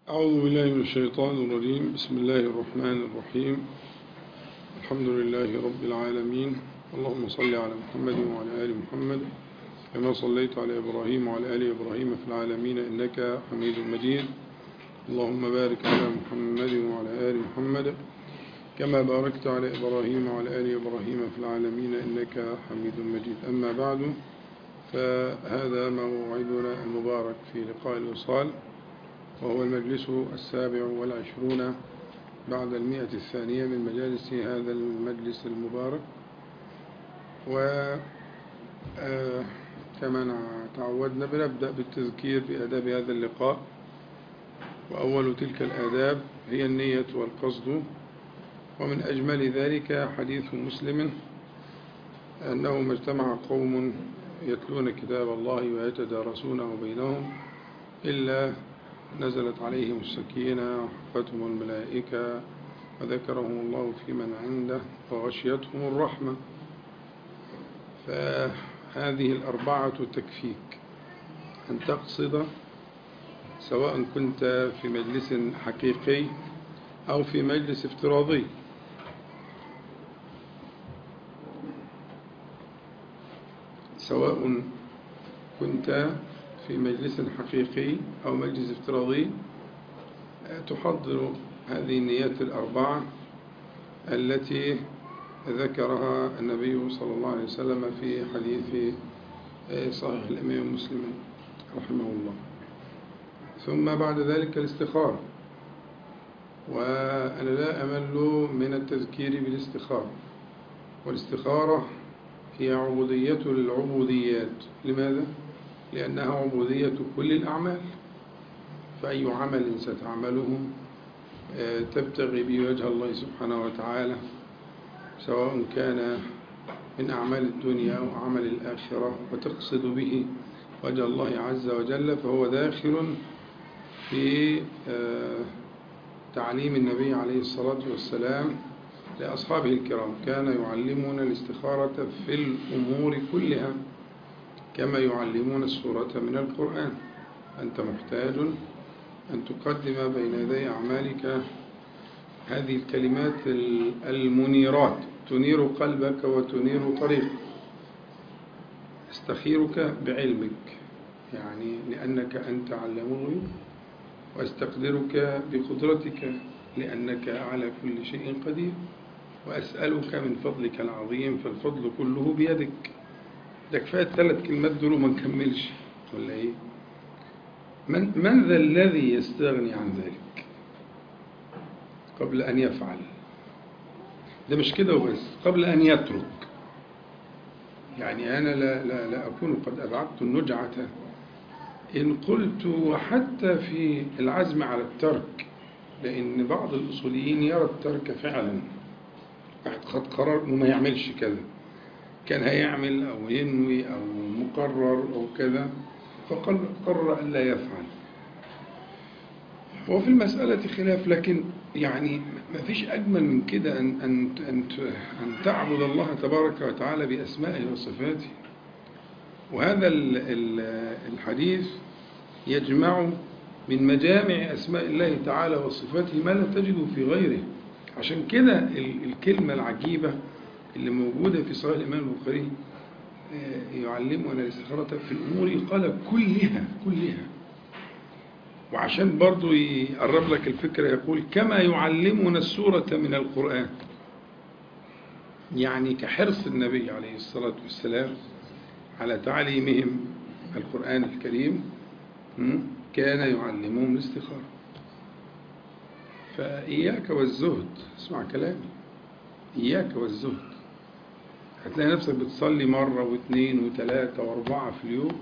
أعوذ بالله من الشيطان الرجيم بسم الله الرحمن الرحيم الحمد لله رب العالمين اللهم صل على محمد وعلى آل محمد كما صليت على إبراهيم وعلى آل إبراهيم في العالمين إنك حميد مجيد اللهم بارك على محمد وعلى آل محمد كما باركت على إبراهيم وعلى آل إبراهيم في العالمين إنك حميد مجيد أما بعد فهذا موعدنا المبارك في لقاء الوصال وهو المجلس السابع والعشرون بعد المئة الثانية من مجالس هذا المجلس المبارك وكما تعودنا بنبدأ بالتذكير بأداب هذا اللقاء وأول تلك الآداب هي النية والقصد ومن أجمل ذلك حديث مسلم أنه ما اجتمع قوم يتلون كتاب الله ويتدارسونه بينهم إلا نزلت عليهم السكينة وحفتهم الملائكة وذكرهم الله في من عنده وغشيتهم الرحمة فهذه الأربعة تكفيك أن تقصد سواء كنت في مجلس حقيقي أو في مجلس افتراضي سواء كنت في مجلس حقيقي أو مجلس افتراضي تحضر هذه النيات الأربعة التي ذكرها النبي صلى الله عليه وسلم في حديث صحيح الإمام مسلم رحمه الله ثم بعد ذلك الاستخارة وأنا لا أمل من التذكير بالاستخارة والاستخارة هي عبودية العبوديات لماذا؟ لأنها عبودية كل الأعمال فأي عمل ستعمله تبتغي به وجه الله سبحانه وتعالى سواء كان من أعمال الدنيا أو أعمال الآخرة وتقصد به وجه الله عز وجل فهو داخل في تعليم النبي عليه الصلاة والسلام لأصحابه الكرام كان يعلمون الاستخارة في الأمور كلها كما يعلمون السورة من القرآن أنت محتاج أن تقدم بين يدي أعمالك هذه الكلمات المنيرات تنير قلبك وتنير طريقك استخيرك بعلمك يعني لأنك أنت علام الغيوب واستقدرك بقدرتك لأنك على كل شيء قدير وأسألك من فضلك العظيم فالفضل كله بيدك ده كفاية الثلاث كلمات دول وما نكملش ولا ايه من, من ذا الذي يستغني عن ذلك قبل أن يفعل ده مش كده وبس قبل أن يترك يعني أنا لا, لا, لا أكون قد أبعدت النجعة إن قلت وحتى في العزم على الترك لأن بعض الأصوليين يرى الترك فعلا واحد خد قرار إنه ما يعملش كذا كان هيعمل أو ينوي أو مقرر أو كذا فقرر أن لا يفعل وفي المسألة خلاف لكن يعني ما فيش أجمل من كده أن, أن, أن, أن تعبد الله تبارك وتعالى بأسمائه وصفاته وهذا الحديث يجمع من مجامع أسماء الله تعالى وصفاته ما لا تجده في غيره عشان كده الكلمة العجيبة اللي موجودة في صحيح الإمام البخاري يعلمنا الاستخارة في الأمور قال كلها كلها وعشان برضو يقرب لك الفكرة يقول كما يعلمنا السورة من القرآن يعني كحرص النبي عليه الصلاة والسلام على تعليمهم القرآن الكريم كان يعلمهم الاستخارة فإياك والزهد اسمع كلامي إياك والزهد هتلاقي نفسك بتصلي مرة واثنين وثلاثة واربعة في اليوم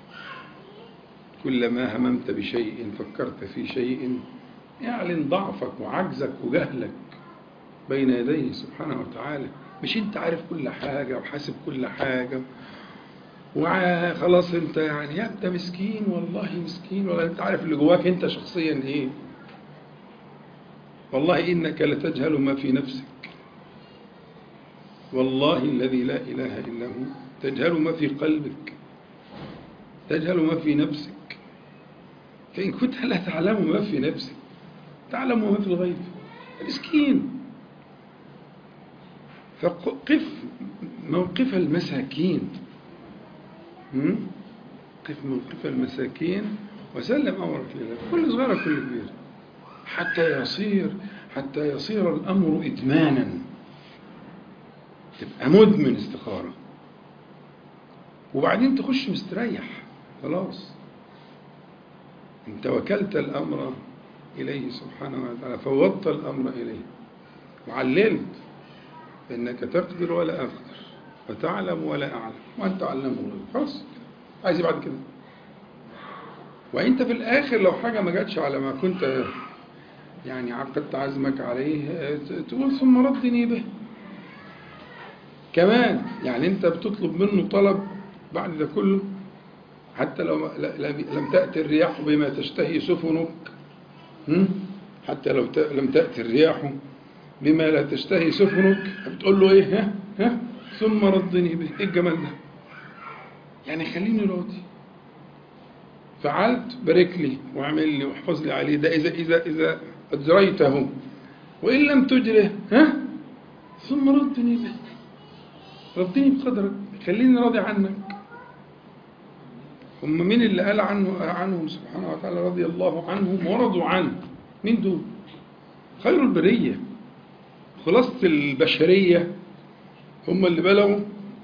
كلما هممت بشيء فكرت في شيء يعلن ضعفك وعجزك وجهلك بين يديه سبحانه وتعالى مش انت عارف كل حاجة وحاسب كل حاجة وخلاص انت يعني يا انت مسكين والله مسكين ولا انت عارف اللي جواك انت شخصيا ايه والله انك لتجهل ما في نفسك والله الذي لا إله إلا هو تجهل ما في قلبك تجهل ما في نفسك فإن كنت لا تعلم ما في نفسك تعلم ما في الغيب مسكين فقف موقف المساكين م? قف موقف المساكين وسلم أمرك لله كل صغيرة كل كبير حتى يصير حتى يصير الأمر إدمانا تبقى مدمن استخارة وبعدين تخش مستريح خلاص انت وكلت الأمر إليه سبحانه وتعالى فوضت الأمر إليه وعلمت إنك تقدر ولا أقدر وتعلم ولا أعلم وأنت علم الغيوب خلاص عايز بعد كده وأنت في الآخر لو حاجة ما جاتش على ما كنت يعني عقدت عزمك عليه تقول ثم ردني به كمان يعني أنت بتطلب منه طلب بعد ده كله حتى لو لم تأتي الرياح بما تشتهي سفنك حتى لو لم تأتي الرياح بما لا تشتهي سفنك بتقول له ايه ها ها ثم ردني به ايه الجمال ده يعني خليني راضي فعلت بارك لي واعمل لي واحفظ لي عليه ده اذا اذا اذا اجريته وان لم تجره ها ثم ردني به ردني بقدرك خليني راضي عنك هم مين اللي قال عنه عنهم سبحانه وتعالى رضي الله عنهم ورضوا عنه مين دول خير البريه خلاصة البشرية هم اللي بلغوا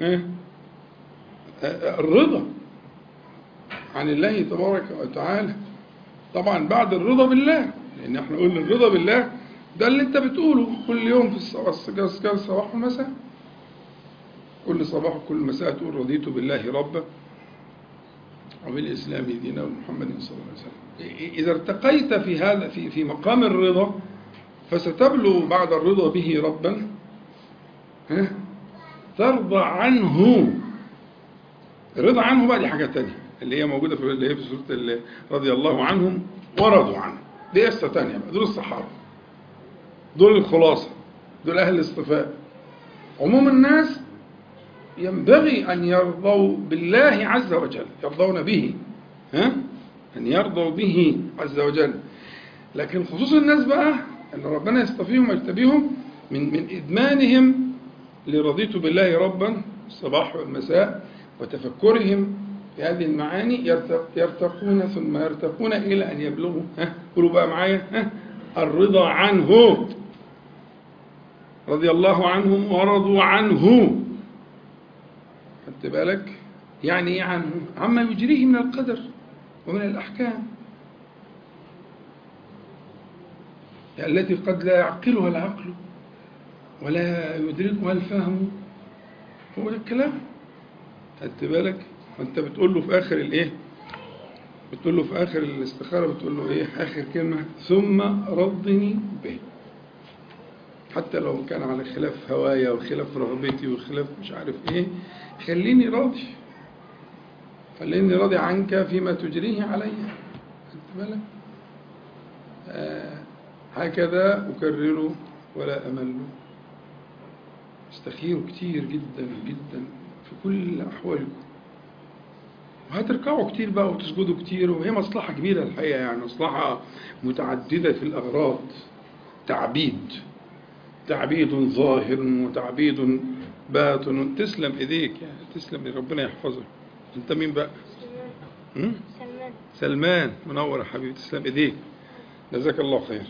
الرضا عن الله تبارك وتعالى طبعا بعد الرضا بالله لأن احنا قلنا الرضا بالله ده اللي انت بتقوله كل يوم في الصباح والمساء كل صباح وكل مساء تقول رضيت بالله ربا وبالإسلام دينا ومحمد صلى الله عليه وسلم إذا ارتقيت في هذا في في مقام الرضا فستبلغ بعد الرضا به ربا ها ترضى عنه الرضا عنه بقى دي حاجة تانية اللي هي موجودة في اللي هي في سورة رضي الله عنهم ورضوا عنه دي قصة تانية بقى دول الصحابة دول الخلاصة دول أهل الاصطفاء عموم الناس ينبغي أن يرضوا بالله عز وجل يرضون به ها أن يرضوا به عز وجل لكن خصوص الناس بقى أن ربنا يصطفيهم ويجتبيهم من من إدمانهم لرضيت بالله ربا الصباح والمساء وتفكرهم في هذه المعاني يرتقون ثم يرتقون إلى أن يبلغوا ها قولوا بقى معايا ها الرضا عنه رضي الله عنهم ورضوا عنه خدت بالك يعني ايه عنه عما يجريه من القدر ومن الأحكام التي قد لا يعقلها العقل ولا يدركها الفهم هو ده الكلام خدت بالك وانت بتقول له في اخر الايه بتقول له في اخر الاستخاره بتقول له ايه اخر كلمه ثم ردني به حتى لو كان على خلاف هوايا وخلاف رغبتي وخلاف مش عارف ايه خليني راضي خليني راضي عنك فيما تجريه علي خدت بالك آه هكذا أكرره ولا أمل استخيروا كتير جدا جدا في كل أحوالكم وهتركعوا كتير بقى وتسجدوا كتير وهي مصلحة كبيرة الحقيقة يعني مصلحة متعددة في الأغراض تعبيد تعبيد ظاهر وتعبيد باطن تسلم ايديك يعني تسلم ربنا يحفظك انت مين بقى سلمان سلمان منور يا حبيبي تسلم ايديك جزاك الله خير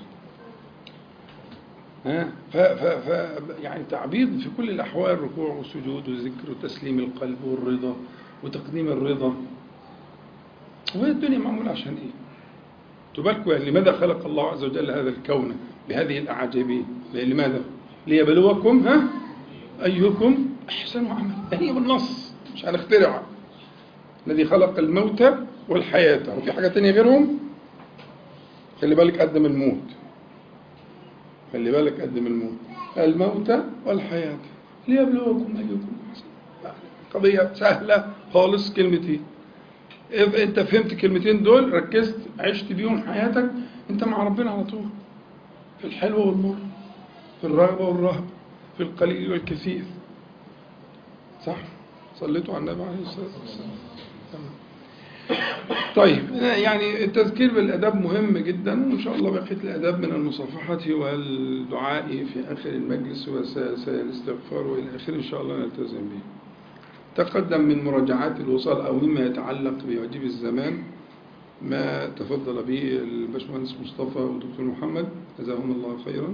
ها ف ف ف يعني تعبيد في كل الاحوال الركوع والسجود والذكر وتسليم القلب والرضا وتقديم الرضا وهي الدنيا معموله عشان ايه تباركوا يعني لماذا خلق الله عز وجل هذا الكون بهذه الاعاجيب لماذا ليبلوكم ها ايكم احسن عملا هي بالنص مش هنخترع الذي خلق الموت والحياه وفي حاجه تانية غيرهم خلي بالك قدم الموت خلي بالك قدم الموت الموت والحياة ليبلوكم أيكم أحسن قضية سهلة خالص كلمتين إذا أنت فهمت الكلمتين دول ركزت عشت بيهم حياتك أنت مع ربنا على طول في الحلو والمر في الرغبة والرهبة في القليل والكثير صح صليتوا على النبي عليه الصلاة والسلام تمام طيب يعني التذكير بالأداب مهم جدا وإن شاء الله بقية الأداب من المصافحة والدعاء في آخر المجلس والاستغفار وإلى آخره إن شاء الله نلتزم به تقدم من مراجعات الوصال أو مما يتعلق بواجب الزمان ما تفضل به الباشمهندس مصطفى والدكتور محمد جزاهم الله خيرا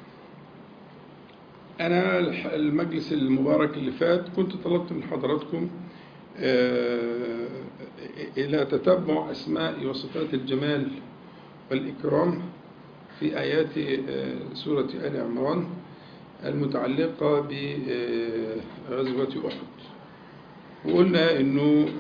أنا المجلس المبارك اللي فات كنت طلبت من حضراتكم إلى تتبع أسماء وصفات الجمال والإكرام في آيات سورة آل عمران المتعلقة بغزوة أحد وقلنا أنه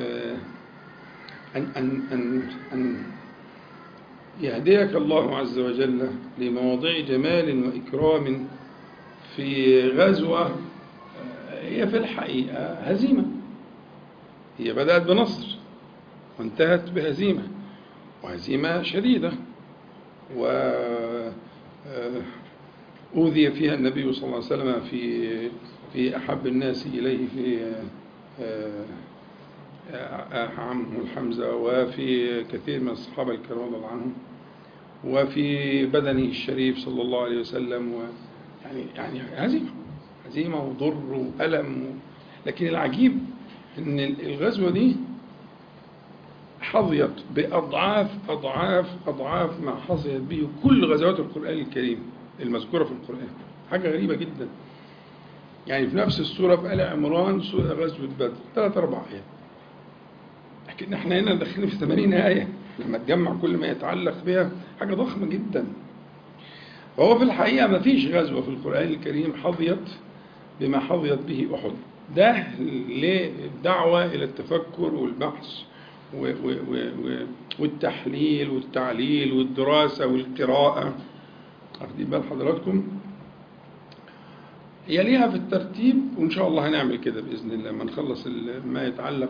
أن, أن, أن, أن يهديك الله عز وجل لمواضيع جمال وإكرام في غزوة هي في الحقيقة هزيمة هي بدأت بنصر وانتهت بهزيمة وهزيمة شديدة وأوذي فيها النبي صلى الله عليه وسلم في في أحب الناس إليه في عمه الحمزة وفي كثير من الصحابة الكرام رضي الله عنهم وفي بدنه الشريف صلى الله عليه وسلم و يعني يعني هزيمة هزيمة وضر وألم و... لكن العجيب إن الغزوة دي حظيت بأضعاف أضعاف أضعاف ما حظيت به كل غزوات القرآن الكريم المذكورة في القرآن حاجة غريبة جدا يعني في نفس السورة في آل عمران سورة غزوة بدر ثلاث أربع آيات لكن احنا هنا داخلين في 80 آية لما تجمع كل ما يتعلق بها حاجة ضخمة جدا فهو في الحقيقة ما فيش غزوة في القرآن الكريم حظيت بما حظيت به أحد ده للدعوة إلى التفكر والبحث والتحليل والتعليل والدراسة والقراءة واخدين بال حضراتكم يليها في الترتيب وإن شاء الله هنعمل كده بإذن الله لما نخلص ما يتعلق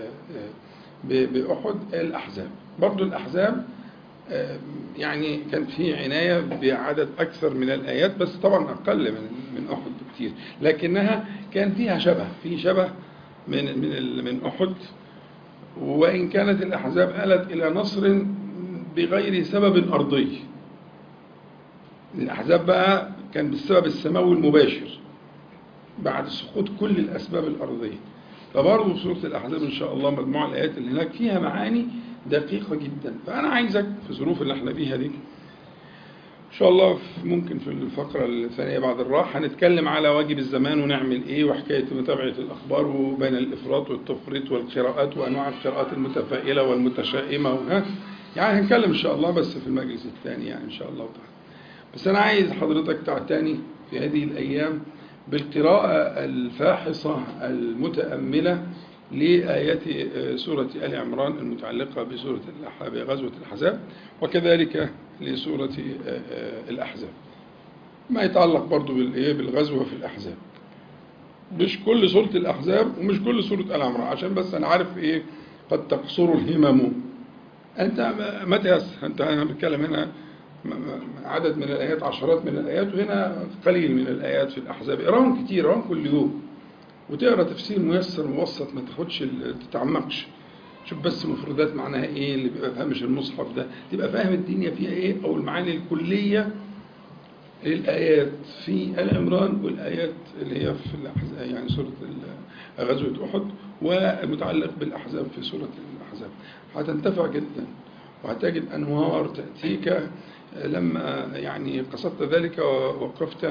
بأحد الأحزاب برضو الأحزاب يعني كان في عناية بعدد أكثر من الآيات بس طبعا أقل من من أحد بكثير لكنها كان فيها شبه في شبه من من من أحد وإن كانت الأحزاب آلت إلى نصر بغير سبب أرضي الأحزاب بقى كان بالسبب السماوي المباشر بعد سقوط كل الأسباب الأرضية فبرضه سورة الأحزاب إن شاء الله مجموعة الآيات اللي هناك فيها معاني دقيقة جدا فأنا عايزك في الظروف اللي احنا فيها دي إن شاء الله ممكن في الفقرة الثانية بعد الراحة هنتكلم على واجب الزمان ونعمل إيه وحكاية متابعة الأخبار وبين الإفراط والتفريط والقراءات وأنواع القراءات المتفائلة والمتشائمة وها يعني هنتكلم إن شاء الله بس في المجلس الثاني يعني إن شاء الله تعالى بس أنا عايز حضرتك تعتني في هذه الأيام بالقراءة الفاحصة المتأملة لآيات سورة آل عمران المتعلقة بسورة بغزوة الأحزاب وكذلك لسورة الأحزاب ما يتعلق برضو بالغزوة في الأحزاب مش كل سورة الأحزاب ومش كل سورة آل عمران عشان بس أنا عارف إيه قد تقصر الهمم أنت ما تيسر أنت أنا بتكلم هنا عدد من الآيات عشرات من الآيات وهنا قليل من الآيات في الأحزاب اقراهم كتير اقراهم كل يوم وتقرا تفسير ميسر مبسط ما تاخدش تتعمقش شوف بس مفردات معناها ايه اللي بيبقى فاهمش المصحف ده تبقى فاهم الدنيا فيها ايه او المعاني الكليه للايات في ال عمران والايات اللي هي في الاحزاب يعني سوره غزوه احد ومتعلق بالاحزاب في سوره الاحزاب هتنتفع جدا وهتجد انوار تاتيك لما يعني قصدت ذلك ووقفت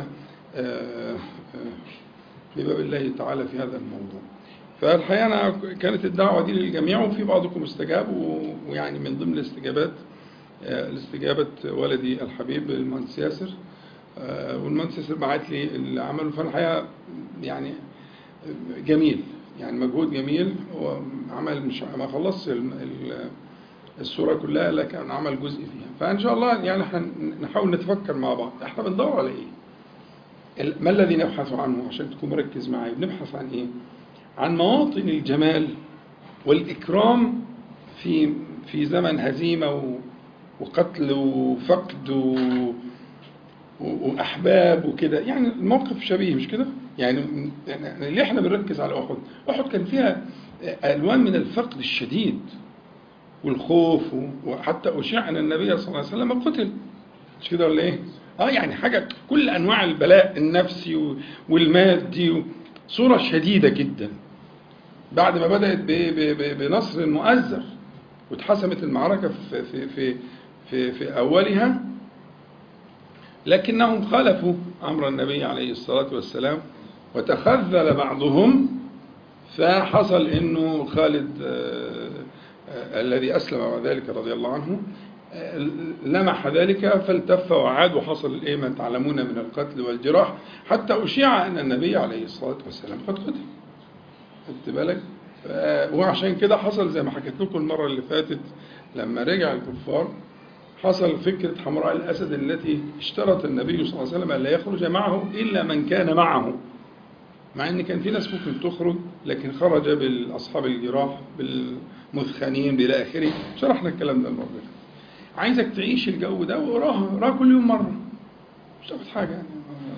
بباب الله تعالى في هذا الموضوع فالحقيقة أنا كانت الدعوة دي للجميع وفي بعضكم استجاب ويعني من ضمن الاستجابات الاستجابة ولدي الحبيب المهندس ياسر والمهندس ياسر بعت لي اللي عمله فالحقيقة يعني جميل يعني مجهود جميل هو عمل مش ما خلصش الصورة كلها لكن عمل جزء فيها فإن شاء الله يعني نحاول نتفكر مع بعض احنا بندور على ايه ما الذي نبحث عنه عشان تكون مركز معي بنبحث عن ايه عن مواطن الجمال والإكرام في في زمن هزيمة وقتل وفقد وأحباب وكده يعني الموقف شبيه مش كده يعني يعني ليه احنا بنركز على احد؟ احد كان فيها الوان من الفقد الشديد والخوف وحتى اشيع ان النبي صلى الله عليه وسلم قتل مش كده ولا ايه؟ اه يعني حاجه كل انواع البلاء النفسي و- والمادي و- صوره شديده جدا بعد ما بدات ب- ب- ب- بنصر مؤزر واتحسمت المعركه في في في في, في اولها لكنهم خالفوا امر النبي عليه الصلاه والسلام وتخذل بعضهم فحصل انه خالد آه، آه، الذي اسلم بعد ذلك رضي الله عنه آه، لمح ذلك فالتف وعاد وحصل الايه ما تعلمون من القتل والجراح حتى اشيع ان النبي عليه الصلاه والسلام قد قتل خدت بالك ف- وعشان كده حصل زي ما حكيت لكم المره اللي فاتت لما رجع الكفار حصل فكرة حمراء الأسد التي اشترط النبي صلى الله عليه وسلم أن لا يخرج معه إلا من كان معه مع ان كان في ناس ممكن تخرج لكن خرج بالاصحاب الجراح بالمثخنين بالى اخره شرحنا الكلام ده المره اللي فاتت. عايزك تعيش الجو ده وقراها اقراها كل يوم مره مش هتاخد حاجه يعني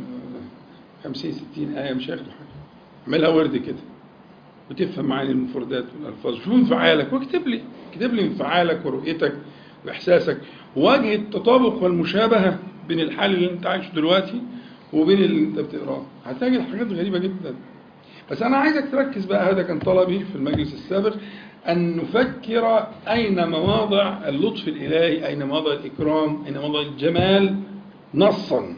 50 60 ايه مش هياخدوا حاجه اعملها ورد كده وتفهم معاني المفردات والالفاظ شوف انفعالك واكتب لي اكتب لي انفعالك ورؤيتك واحساسك وجه التطابق والمشابهه بين الحال اللي انت عايشه دلوقتي وبين اللي انت بتقراه هتجد حاجات غريبه جدا بس انا عايزك تركز بقى هذا كان طلبي في المجلس السابق ان نفكر اين مواضع اللطف الالهي اين مواضع الاكرام اين مواضع الجمال نصا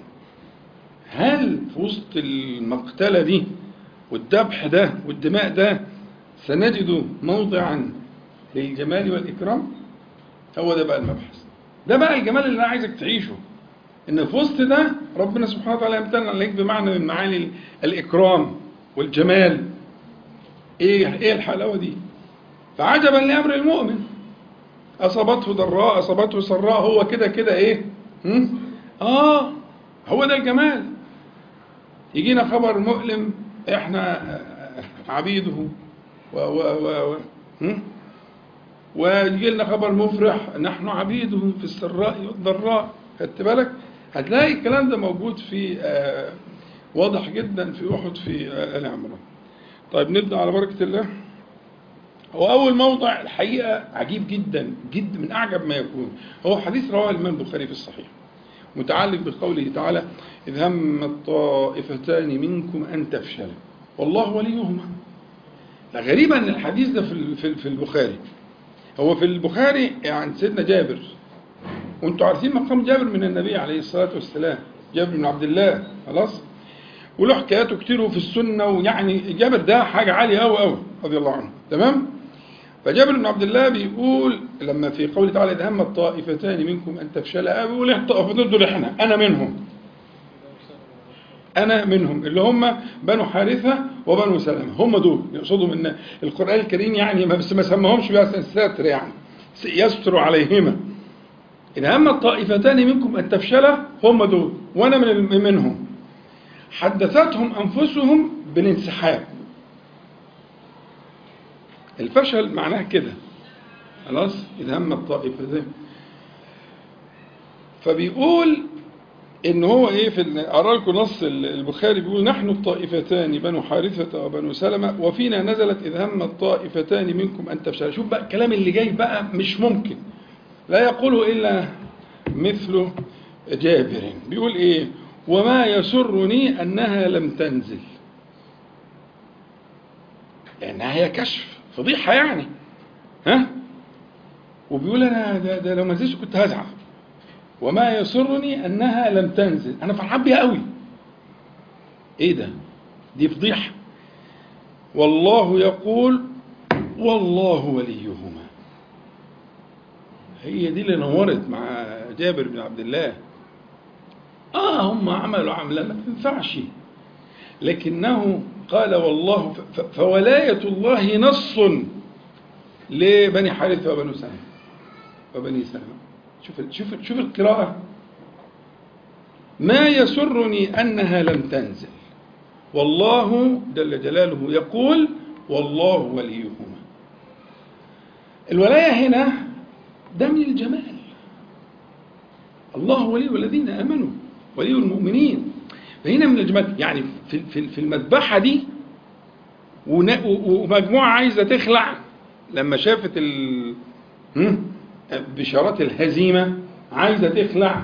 هل في وسط المقتله دي والذبح ده والدماء ده سنجد موضعا للجمال والإكرام هو ده بقى المبحث ده بقى الجمال اللي أنا عايزك تعيشه إن في وسط ده ربنا سبحانه وتعالى يمتن عليك بمعنى من معاني الإكرام والجمال إيه إيه الحلاوة دي فعجبا لأمر المؤمن أصابته ضراء أصابته سراء هو كده كده إيه هم؟ آه هو ده الجمال يجينا خبر مؤلم احنا عبيده و و و و هم؟ ويجي لنا خبر مفرح نحن عبيده في السراء والضراء خدت بالك هتلاقي الكلام ده موجود في آه، واضح جدا في احد في آه، ال عمران طيب نبدا على بركه الله هو اول موضع الحقيقه عجيب جدا جدا من اعجب ما يكون هو حديث رواه الامام البخاري في الصحيح متعلق بقوله تعالى إذ هم الطائفتان منكم أن تفشلا والله وليهما لا غريبة أن الحديث ده في في في البخاري هو في البخاري عن سيدنا جابر وانتم عارفين مقام جابر من النبي عليه الصلاة والسلام جابر بن عبد الله خلاص وله حكاياته كتير في السنة ويعني جابر ده حاجة عالية أوي أوي رضي الله عنه تمام فجابر بن عبد الله بيقول لما في قوله تعالى إذا هم الطائفتان منكم أن تفشلا بيقول إيه الطائفتين دول إحنا أنا منهم أنا منهم اللي هم بنو حارثة وبنو سلمة هم دول يقصدهم إن القرآن الكريم يعني ما بس ما سماهمش بقى ساتر يعني يستر عليهما إن هم الطائفتان منكم أن تفشلا هم دول وأنا من منهم حدثتهم أنفسهم بالانسحاب الفشل معناه كده خلاص إذا هم الطائفتين فبيقول ان هو ايه في اقرا لكم نص البخاري بيقول نحن الطائفتان بنو حارثه وبنو سلمه وفينا نزلت اذ هم الطائفتان منكم ان تفشلوا شوف بقى الكلام اللي جاي بقى مش ممكن لا يقوله الا مثل جابر بيقول ايه وما يسرني انها لم تنزل لانها هي كشف فضيحه يعني ها وبيقول انا ده, ده لو ما نزلش كنت هزعل وما يسرني انها لم تنزل انا فرحان بيها قوي ايه ده دي فضيحه والله يقول والله وليهما هي دي اللي نورت مع جابر بن عبد الله اه هم عملوا عمله ما تنفعش لكنه قال والله فولايه الله نص لبني حارثه وبنو سلمه وبني سلمه شوف شوف شوف القراءة ما يسرني أنها لم تنزل والله جل جلاله يقول والله وليهما الولاية هنا ده من الجمال الله ولي الذين آمنوا ولي المؤمنين فهنا من الجمال يعني في في في المذبحه دي ون- و- ومجموعه عايزه تخلع لما شافت ال هم؟ بشارات الهزيمه عايزه تخلع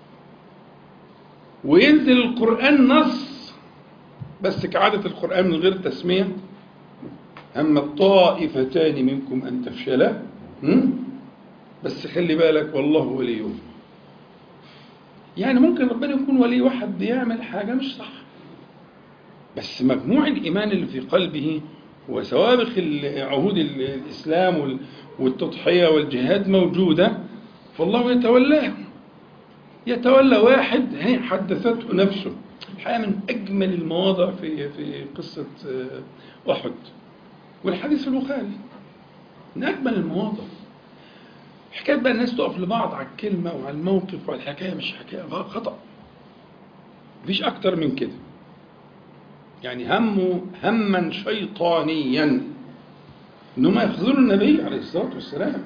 وينزل القران نص بس كعاده القران من غير تسميه اما الطائفتان منكم ان تفشلا هم؟ بس خلي بالك والله وليهم يعني ممكن ربنا يكون ولي واحد بيعمل حاجة مش صح بس مجموع الإيمان اللي في قلبه وسوابق ال- عهود ال- الإسلام وال- والتضحية والجهاد موجودة فالله يتولاه يتولى واحد هي حدثته نفسه الحقيقة من أجمل المواضع في في قصة آه، أحد والحديث في البخاري من أجمل المواضع حكاية بقى الناس تقف لبعض على الكلمة وعلى الموقف وعلى الحكاية مش حكاية غ- خطأ مفيش أكتر من كده يعني همه هما شيطانيا إنهم يخذلوا النبي عليه الصلاة والسلام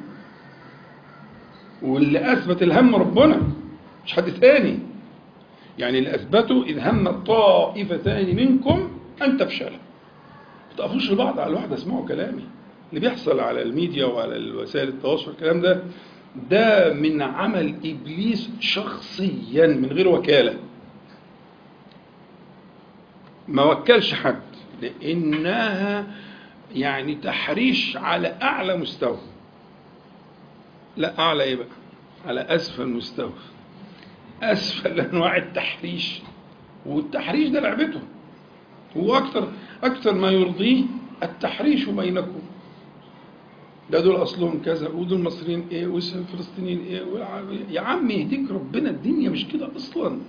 واللي أثبت الهم ربنا مش حد تاني يعني اللي أثبته إذ هم الطائفتان منكم أن تفشلوا ما تقفوش لبعض على الواحدة اسمعوا كلامي اللي بيحصل على الميديا وعلى وسائل التواصل الكلام ده ده من عمل ابليس شخصيا من غير وكاله ما وكلش حد لانها يعني تحريش على اعلى مستوى لا اعلى ايه بقى على اسفل مستوى اسفل انواع التحريش والتحريش ده لعبته هو اكثر اكثر ما يرضيه التحريش بينكم ده دول اصلهم كذا ودول مصريين ايه والفلسطينيين ايه والعربية. يا عم يهديك ربنا الدنيا مش كده اصلا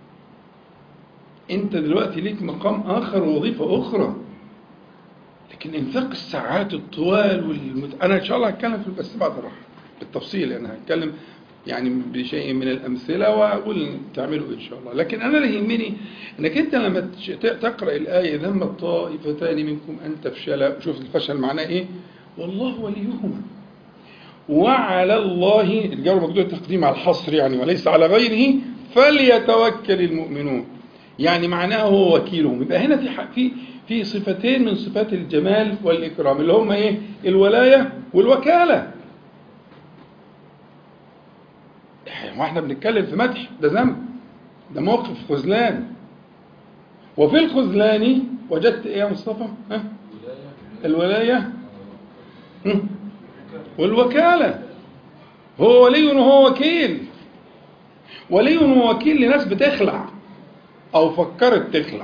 انت دلوقتي ليك مقام اخر ووظيفه اخرى لكن انفاق الساعات الطوال والمت... انا ان شاء الله هتكلم في بس بعد الراحه بالتفصيل انا هتكلم يعني بشيء من الامثله واقول تعملوا ان شاء الله لكن انا اللي يهمني انك انت لما تش- تقرا الايه ذم الطائفتان منكم ان تفشلا شوف الفشل معناه ايه والله وليهما وعلى الله الجار مقدور التقديم على الحصر يعني وليس على غيره فليتوكل المؤمنون يعني معناه هو وكيلهم يبقى هنا في ح- في في صفتين من صفات الجمال والاكرام اللي هم ايه الولايه والوكاله واحنا بنتكلم في مدح ده ذنب ده موقف خذلان وفي الخذلان وجدت ايه يا مصطفى ها الولايه هم؟ والوكاله هو ولي وهو وكيل ولي ووكيل لناس بتخلع او فكرت تخلع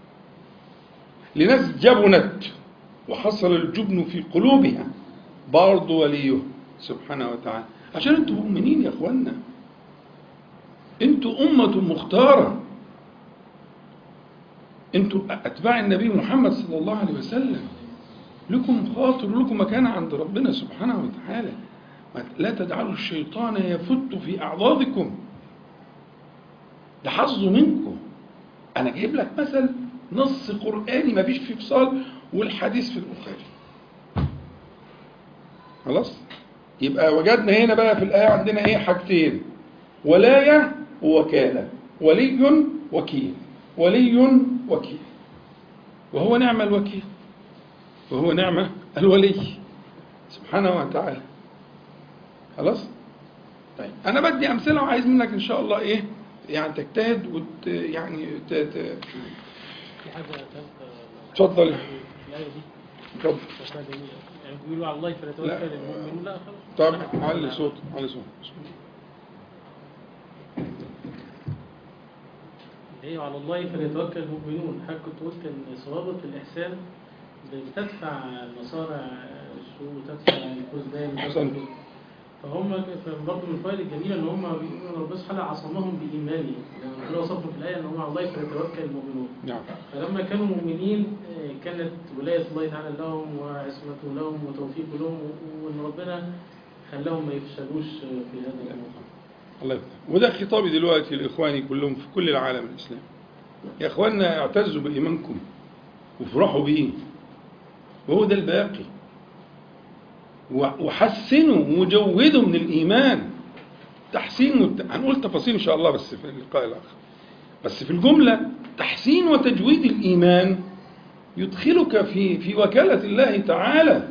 لناس جبنت وحصل الجبن في قلوبها برضه وليه سبحانه وتعالى عشان انتم مؤمنين يا اخوانا انتم أمة مختارة انتم أتباع النبي محمد صلى الله عليه وسلم لكم خاطر لكم مكانة عند ربنا سبحانه وتعالى لا تجعلوا الشيطان يفت في أعضادكم ده حظه منكم أنا جايب لك مثل نص قرآني ما فيش فيه فصال والحديث في البخاري خلاص يبقى وجدنا هنا بقى في الآية عندنا إيه حاجتين ولاية ووكالة ولي وكيل ولي وكيل وهو نعم الوكيل وهو نعمة الولي سبحانه وتعالى خلاص طيب أنا بدي أمثلة وعايز منك إن شاء الله إيه يعني تجتهد وت يعني ت... ت... في حاجة ثالثة اتفضل الآية دي اتفضل شكلها جميلة يعني بيقولوا على الله فليتوكل لا. المؤمنون لا خلاص طب أنا- علي صوت علي صوت هي على الله فليتوكل المؤمنون حضرتك كنت قلت ان صوابط الاحسان بتدفع المصارع السوء وتدفع الكذبان أحسنت. فهم برضه من الفوائد الجميله ان هم بيقولوا ان ربنا سبحانه عصمهم بايمانهم لان ربنا وصفهم في الايه ان هم على الله فليتوكل المؤمنون نعم فلما كانوا مؤمنين آه، كانت ولايه الله تعالى لهم وعصمته لهم وتوفيقه لهم وان ربنا خلاهم ما يفشلوش في هذا الامر الله يفتح وده خطابي دلوقتي لإخواني كلهم في كل العالم الإسلامي يا إخواننا اعتزوا بإيمانكم وافرحوا بيه وهو ده الباقي و- وحسنوا وجودوا من الإيمان تحسين والت... هنقول تفاصيل إن شاء الله بس في اللقاء الآخر بس في الجملة تحسين وتجويد الإيمان يدخلك في في وكالة الله تعالى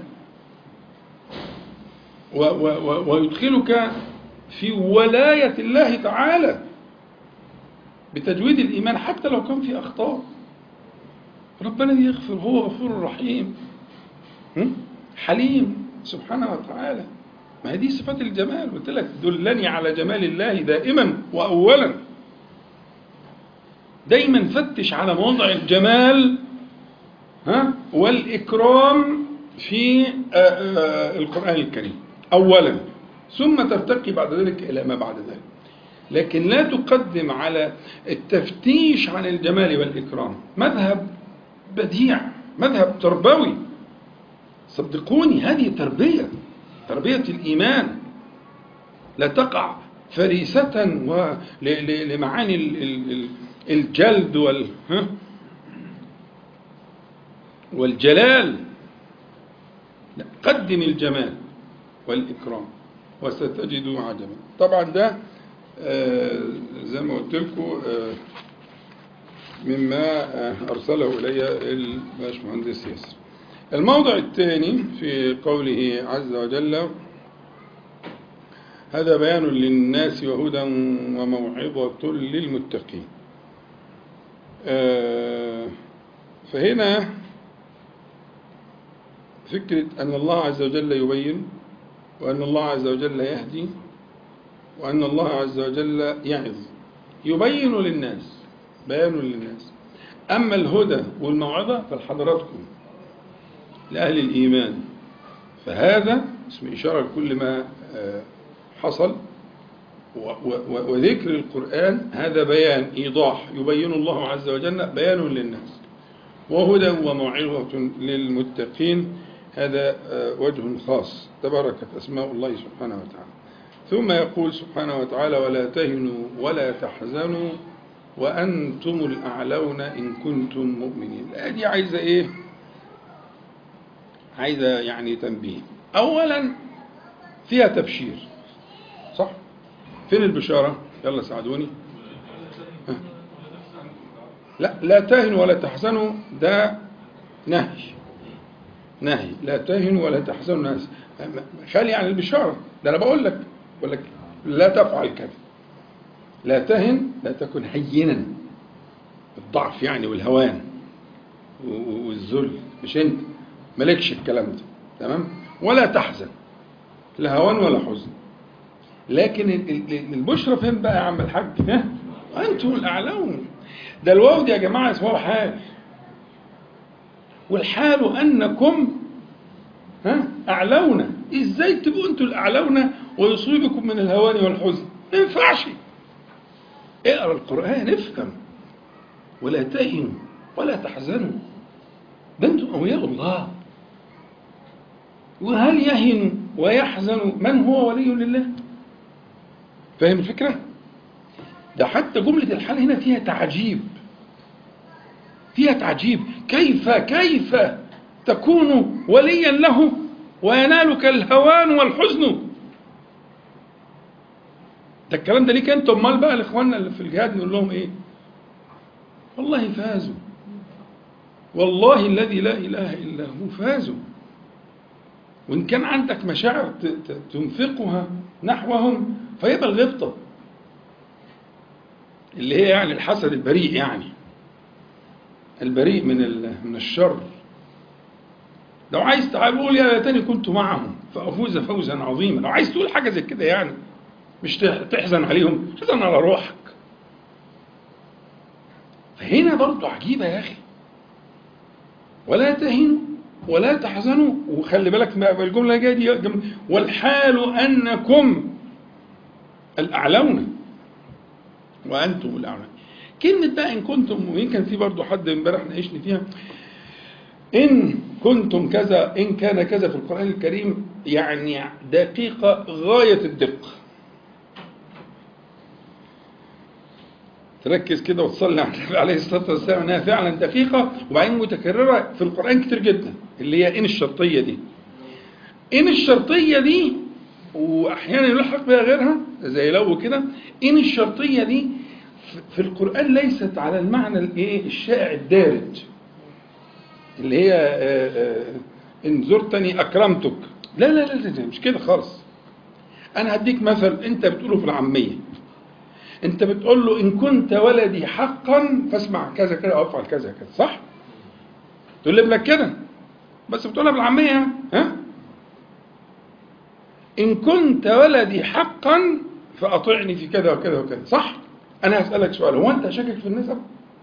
و و و ويدخلك في ولاية الله تعالى بتجويد الإيمان حتى لو كان في أخطاء ربنا يغفر هو غفور رحيم هم؟ حليم سبحانه وتعالى ما هي دي صفات الجمال قلت لك دلني على جمال الله دائما وأولا دايما فتش على مواضع الجمال ها والإكرام في آه، آه، القرآن الكريم أولا ثم ترتقي بعد ذلك إلى ما بعد ذلك لكن لا تقدم على التفتيش عن الجمال والإكرام مذهب بديع مذهب تربوي صدقوني هذه تربية تربية الإيمان لا تقع فريسة و- ل- ل- لمعاني ال- ال- ال- الجلد وال ها؟ والجلال لا قدم الجمال والإكرام وستجد عجبا طبعا ده آه، زي ما قلت لكم آه، مما آه، أرسله إلي الباشمهندس ياسر الموضع الثاني في قوله عز وجل هذا بيان للناس وهدى وموعظة للمتقين آه، فهنا فكرة أن الله عز وجل يبين وأن الله عز وجل يهدي وأن الله عز وجل يعظ يبين للناس بيان للناس أما الهدى والموعظة فلحضراتكم لأهل الإيمان فهذا اسم إشارة لكل ما آه، حصل و- و- وذكر القرآن هذا بيان إيضاح يبين الله عز وجل بيان للناس وهدى وموعظة للمتقين هذا آه، وجه خاص تباركت أسماء الله سبحانه وتعالى ثم يقول سبحانه وتعالى ولا تهنوا ولا تحزنوا وأنتم الأعلون إن كنتم مؤمنين الآية دي عايزة إيه عايزة يعني تنبيه أولا فيها تبشير صح فين البشارة يلا ساعدوني ها. لا لا تهنوا ولا تحزنوا ده نهي نهي لا تهنوا ولا تحزنوا ناس خلي عن البشارة ده أنا بقول لك بقول لك لا تفعل كذا لا تهن لا تكن هينا الضعف يعني والهوان و- و- والذل مش انت مالكش الكلام ده تمام ولا تحزن لا هوان ولا حزن لكن ال- ال- البشرى فين بقى يا عم الحاج ها انتم الاعلون ده الواو دي يا جماعه اسمها حال والحال انكم ها اعلون ازاي تبقوا انتوا الاعلون ويصيبكم من الهوان والحزن ما ينفعش اقرا القران افهم ولا تهنوا ولا تحزنوا ده انتم اولياء الله وهل يهن ويحزن من هو ولي لله فاهم الفكره ده حتى جمله الحال هنا فيها تعجيب فيها تعجيب كيف كيف تكون وليا له وينالك الهوان والحزن ده الكلام ده ليك انت امال بقى لاخواننا اللي في الجهاد نقول لهم ايه والله فازوا والله الذي لا اله الا هو فازوا وان كان عندك مشاعر ت- ت- تنفقها نحوهم فيبقى الغبطه اللي هي يعني الحسد البريء يعني البريء من ال- من الشر لو عايز تعال قول يا ليتني كنت معهم فافوز فوزا عظيما لو عايز تقول حاجه زي كده يعني مش تح- تحزن عليهم تحزن على روحك فهنا برضو عجيبة يا أخي ولا تهنوا ولا تحزنوا وخلي بالك بقى الجملة الجاية دي جم- والحال أنكم الأعلون وأنتم الأعلون كلمة بقى إن كنتم مؤمنين كان في برضو حد امبارح ناقشني فيها إن كنتم كذا إن كان كذا في القرآن الكريم يعني دقيقة غاية الدقة تركز كده وتصلي على النبي عليه الصلاه والسلام انها فعلا دقيقه وبعدين متكرره في القران كتير جدا اللي هي ان الشرطيه دي ان الشرطيه دي واحيانا يلحق بها غيرها زي لو كده ان الشرطيه دي في القرآن ليست على المعنى الايه الشائع الدارج اللي هي آه، آه، ان زرتني اكرمتك لا لا لا, لا, لا مش كده خالص انا هديك مثل انت بتقوله في العاميه انت بتقول له ان كنت ولدي حقا فاسمع كذا كذا او افعل كذا كذا صح تقول لابنك كده بس بتقولها بالعاميه يعني، ها ان كنت ولدي حقا فاطعني في كذا وكذا وكذا صح انا هسالك سؤال هو انت شاكك في النسب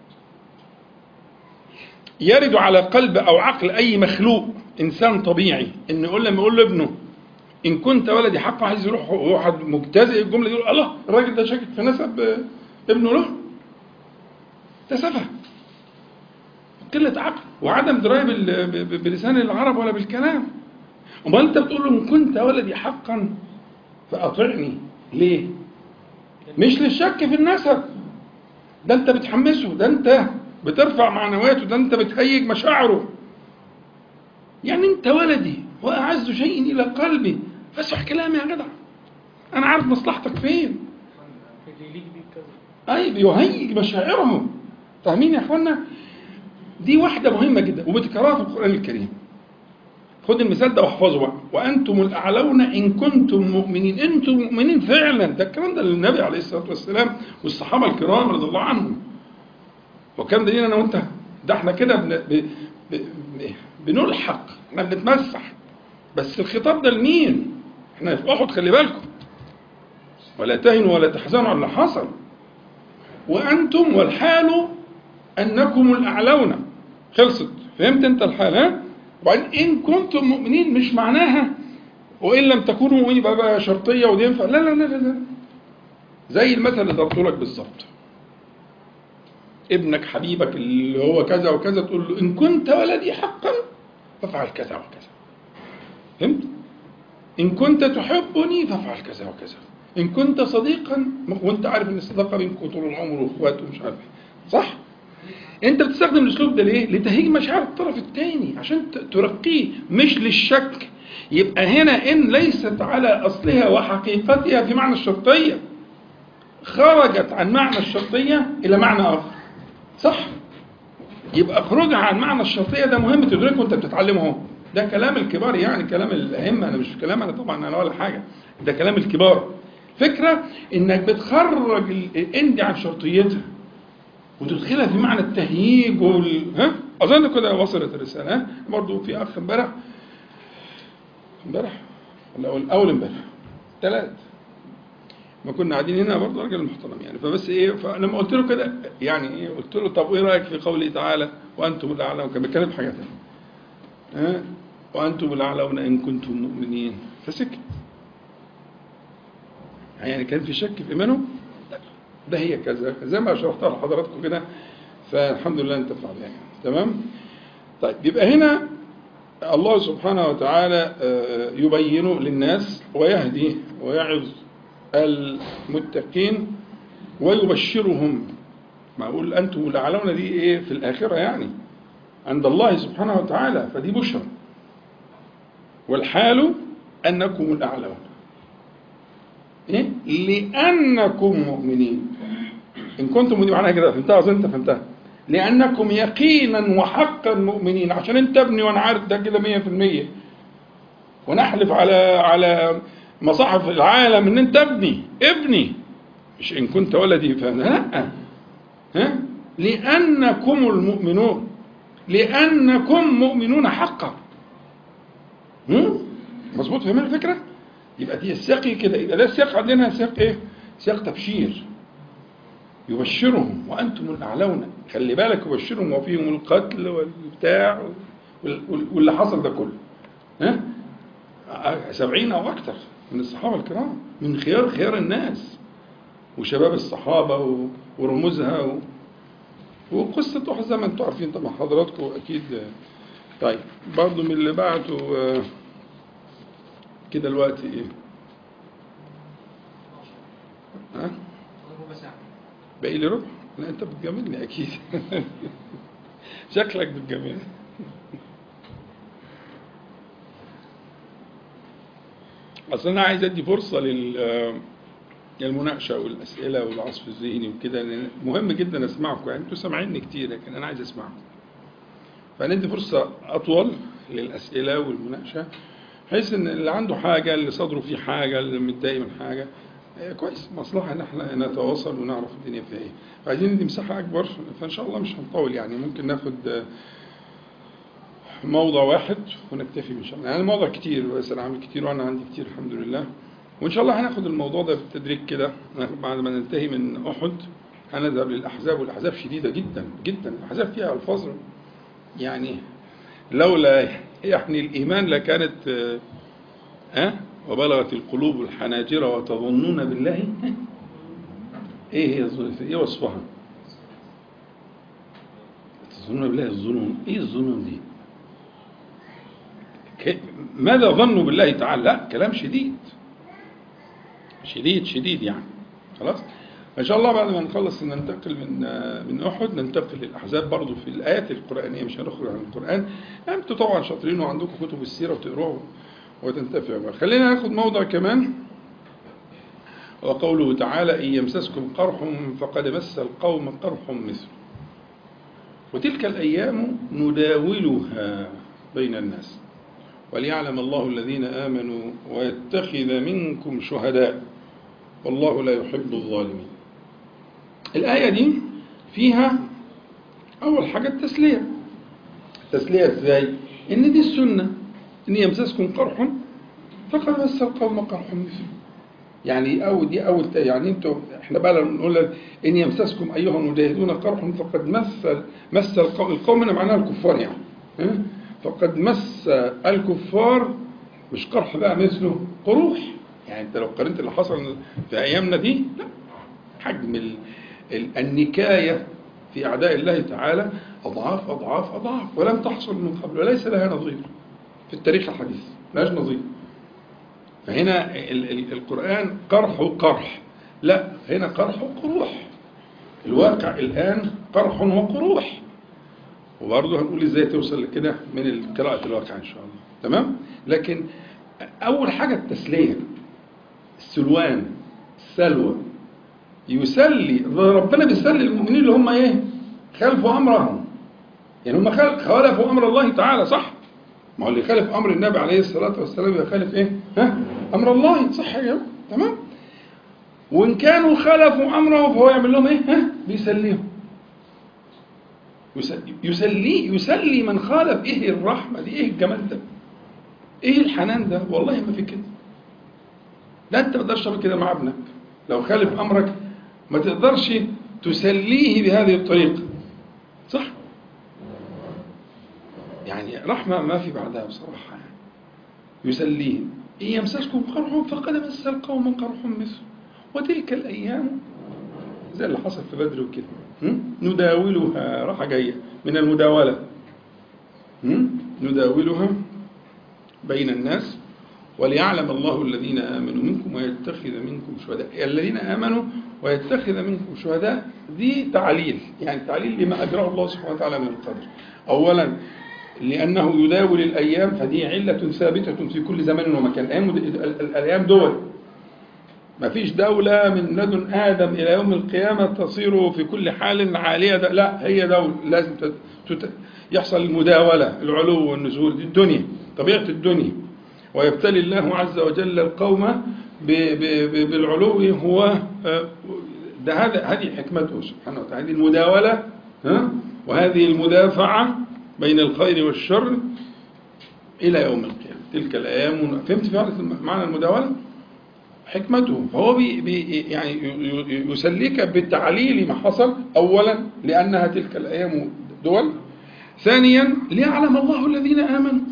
يرد على قلب او عقل اي مخلوق انسان طبيعي انه يقول لما يقول لابنه ان كنت ولدي حقا عايز يروح واحد مجتزئ الجمله دي يقول الله الراجل ده شاكك في نسب آه، ابنه له ده سفه قله عقل وعدم درايه بال- ب- ب- بلسان العرب ولا بالكلام امال انت بتقول له ان كنت ولدي حقا فاطعني ليه مش للشك في النسب ده انت بتحمسه ده انت بترفع معنوياته ده انت بتهيج مشاعره يعني انت ولدي واعز شيء الى قلبي فاسمع كلامي يا جدع انا عارف مصلحتك فين اللي يليق بيك كذا اي بيهيج مشاعرهم فاهمين يا اخوانا دي واحده مهمه جدا وبتكررها في القران الكريم خد المثال ده واحفظه بقى وانتم الاعلون ان كنتم مؤمنين انتم مؤمنين فعلا ده الكلام ده للنبي عليه الصلاه والسلام والصحابه الكرام رضي الله عنهم وكان دليل انا وانت ده احنا كده بن... ب... ب... ب... بنلحق احنا بنتمسح بس الخطاب ده لمين؟ احنا في احد خلي بالكم ولا تهنوا ولا تحزنوا على اللي حصل وانتم والحال انكم الاعلون خلصت فهمت انت الحال ها؟ وبعدين ان كنتم مؤمنين مش معناها وان لم تكونوا مؤمنين يبقى بقى شرطيه ودي ينفع لا لا لا لا لا زي المثل اللي ضربته لك بالظبط ابنك حبيبك اللي هو كذا وكذا تقول له ان كنت ولدي حقا فافعل كذا وكذا فهمت؟ ان كنت تحبني فافعل كذا وكذا ان كنت صديقا وانت عارف ان الصداقه بينكم طول العمر واخوات ومش عارف إيه. صح؟ انت بتستخدم الاسلوب ده ليه؟ لتهيج مشاعر الطرف الثاني عشان ت- ترقيه مش للشك يبقى هنا ان ليست على اصلها وحقيقتها في معنى الشرطيه خرجت عن معنى الشرطيه الى معنى اخر صح؟ يبقى خروجها عن معنى الشرطيه ده مهم تدركه وانت بتتعلمه اهو ده كلام الكبار يعني كلام الائمه انا مش كلام انا طبعا انا ولا حاجه ده كلام الكبار فكره انك بتخرج الان دي عن شرطيتها وتدخلها في معنى التهييج وال... ها اظن كده وصلت الرساله ها برضه في اخ امبارح امبارح ولا اول اول امبارح ثلاث ما كنا قاعدين هنا برضه راجل محترم يعني فبس ايه فلما قلت له كده يعني ايه قلت له طب ايه رايك في قوله تعالى وانتم الاعلون كان بيتكلم في حاجه ثانيه ها وانتم الاعلون ان كنتم مؤمنين فسكت يعني كان في شك في ايمانه لا ده هي كذا زي ما شرحتها لحضراتكم كده فالحمد لله انتفع بها يعني. تمام طيب يبقى هنا الله سبحانه وتعالى آه، يبين للناس ويهدي ويعظ المتقين ويبشرهم ما اقول انتم الاعلون دي ايه في الاخره يعني عند الله سبحانه وتعالى فدي بشرى والحال انكم الاعلون إيه؟ لأنكم مؤمنين إن كنتم مؤمنين معناها كده فهمتها أظن أنت فهمتها لأنكم يقينا وحقا مؤمنين عشان أنت ابني وأنا عارف ده كده 100% ونحلف على على مصاحف العالم إن أنت ابني ابني مش إن كنت ولدي فأنا لا ها لأنكم المؤمنون لأنكم مؤمنون حقا هم؟ مظبوط فاهمين الفكرة؟ يبقى دي السياق كده يبقى ده السياق عندنا سياق ايه؟ سياق تبشير يبشرهم وانتم الاعلون خلي بالك يبشرهم وفيهم القتل والبتاع وال- وال- واللي حصل ده كله ها؟ سبعين او اكثر من الصحابه الكرام من خيار خيار الناس وشباب الصحابه و- ورموزها و... وقصه احد زي ما انتم عارفين طبعا حضراتكم اكيد طيب برضه من اللي بعته آه، كده الوقت ايه؟ ها؟ ربع ساعة باقي لي ربع؟ لا انت بتجاملني اكيد شكلك بتجاملني اصل انا عايز ادي فرصه لل المناقشة والأسئلة والعصف الذهني وكده لأن مهم جدا أسمعكم يعني أنتوا سامعيني كتير لكن أنا عايز أسمعكم فندي فرصة أطول للأسئلة والمناقشة بحيث إن اللي عنده حاجة اللي صدره فيه حاجة اللي متضايق من حاجة آه، كويس مصلحة إن احنا نتواصل ونعرف الدنيا فيها إيه فعايزين ندي مساحة أكبر فإن شاء الله مش هنطول يعني ممكن ناخد آه، موضع واحد ونكتفي ان شاء الله يعني الموضوع كتير بس انا عامل كتير وانا عندي كتير الحمد لله وان شاء الله هناخد الموضوع ده بالتدريج كده بعد ما ننتهي من احد هنذهب للاحزاب والاحزاب شديده جدا جدا الاحزاب فيها الفاظ يعني لولا يعني الايمان لكانت ها أه؟ وبلغت القلوب الحناجر وتظنون بالله ايه هي الظن- ايه وصفها تظنون بالله الظنون ايه الظنون دي ك- ماذا ظنوا بالله تعالى لا كلام شديد شديد شديد يعني خلاص ان شاء الله بعد ما نخلص ننتقل من من احد ننتقل للاحزاب برضو في الايات القرانيه مش هنخرج عن القران انتوا طبعا شاطرين وعندكم كتب السيره وتقروها وتنتفعوا بها خلينا ناخد موضع كمان وقوله تعالى ان يمسسكم قرح فقد مس القوم قرح مثله وتلك الايام نداولها بين الناس وليعلم الله الذين آمنوا ويتخذ منكم شهداء والله لا يحب الظالمين الآية دي فيها أول حاجة التسلية التسلية إزاي؟ إن دي السنة إن يمسسكم قرح فقد مس القوم قرح مثله يعني أو دي أول يعني أنتوا إحنا بقى لما نقول إن يمسسكم أيها المجاهدون قرح فقد مس مس القوم القوم هنا معناها الكفار يعني ها؟ فقد مس الكفار مش قرح بقى مثله قروح يعني انت لو قارنت اللي حصل في ايامنا دي لا حجم ال ال النكايه في اعداء الله تعالى اضعاف اضعاف اضعاف ولم تحصل من قبل وليس لها نظير في التاريخ الحديث ملهاش نظير فهنا ال ال القران قرح وقرح لا هنا قرح وقروح الواقع الان قرح وقروح وبرضه هنقول ازاي توصل لكده من قراءة الواقع ان شاء الله تمام لكن اول حاجة التسلية السلوان السلوى يسلي ربنا بيسلي المؤمنين اللي هم ايه خالفوا امرهم يعني هم خالفوا امر الله تعالى صح ما هو اللي خالف امر النبي عليه الصلاة والسلام يخالف ايه ها امر الله صح يا جماعة تمام وان كانوا خالفوا امره فهو يعمل لهم ايه ها بيسليهم يسلي يسلي من خالف ايه الرحمه دي ايه الجمال ده ايه الحنان ده والله ما في كده لا انت ما تقدرش تعمل كده مع ابنك لو خالف امرك ما تقدرش تسليه بهذه الطريقه صح يعني رحمه ما في بعدها بصراحه يعني يسليهم ان يمسسكم قرح فقد مس القوم قرح مثله وتلك الايام زي اللي حصل في بدر وكده نداولها راحة جاية من المداولة نداولها بين الناس وليعلم الله الذين آمنوا منكم ويتخذ منكم شهداء الذين آمنوا ويتخذ منكم شهداء دي تعليل يعني تعليل لما أجراه الله سبحانه وتعالى من القدر أولا لأنه يداول الأيام فدي علة ثابتة في كل زمان ومكان الأيام دول ما فيش دولة من لدن آدم إلى يوم القيامة تصير في كل حال عالية ده لا هي دولة لازم تت... يحصل المداولة العلو والنزول دي الدنيا طبيعة الدنيا ويبتلي الله عز وجل القوم ب... ب... ب... بالعلو هو ده هذا هذه حكمته سبحانه وتعالى هذه المداولة ها وهذه المدافعة بين الخير والشر إلى يوم القيامة تلك الأيام فهمت فعلا معنى المداولة؟ حكمته فهو بي بي يعني يسليك بالتعليل ما حصل أولا لأنها تلك الأيام دول ثانيا ليعلم الله الذين آمنوا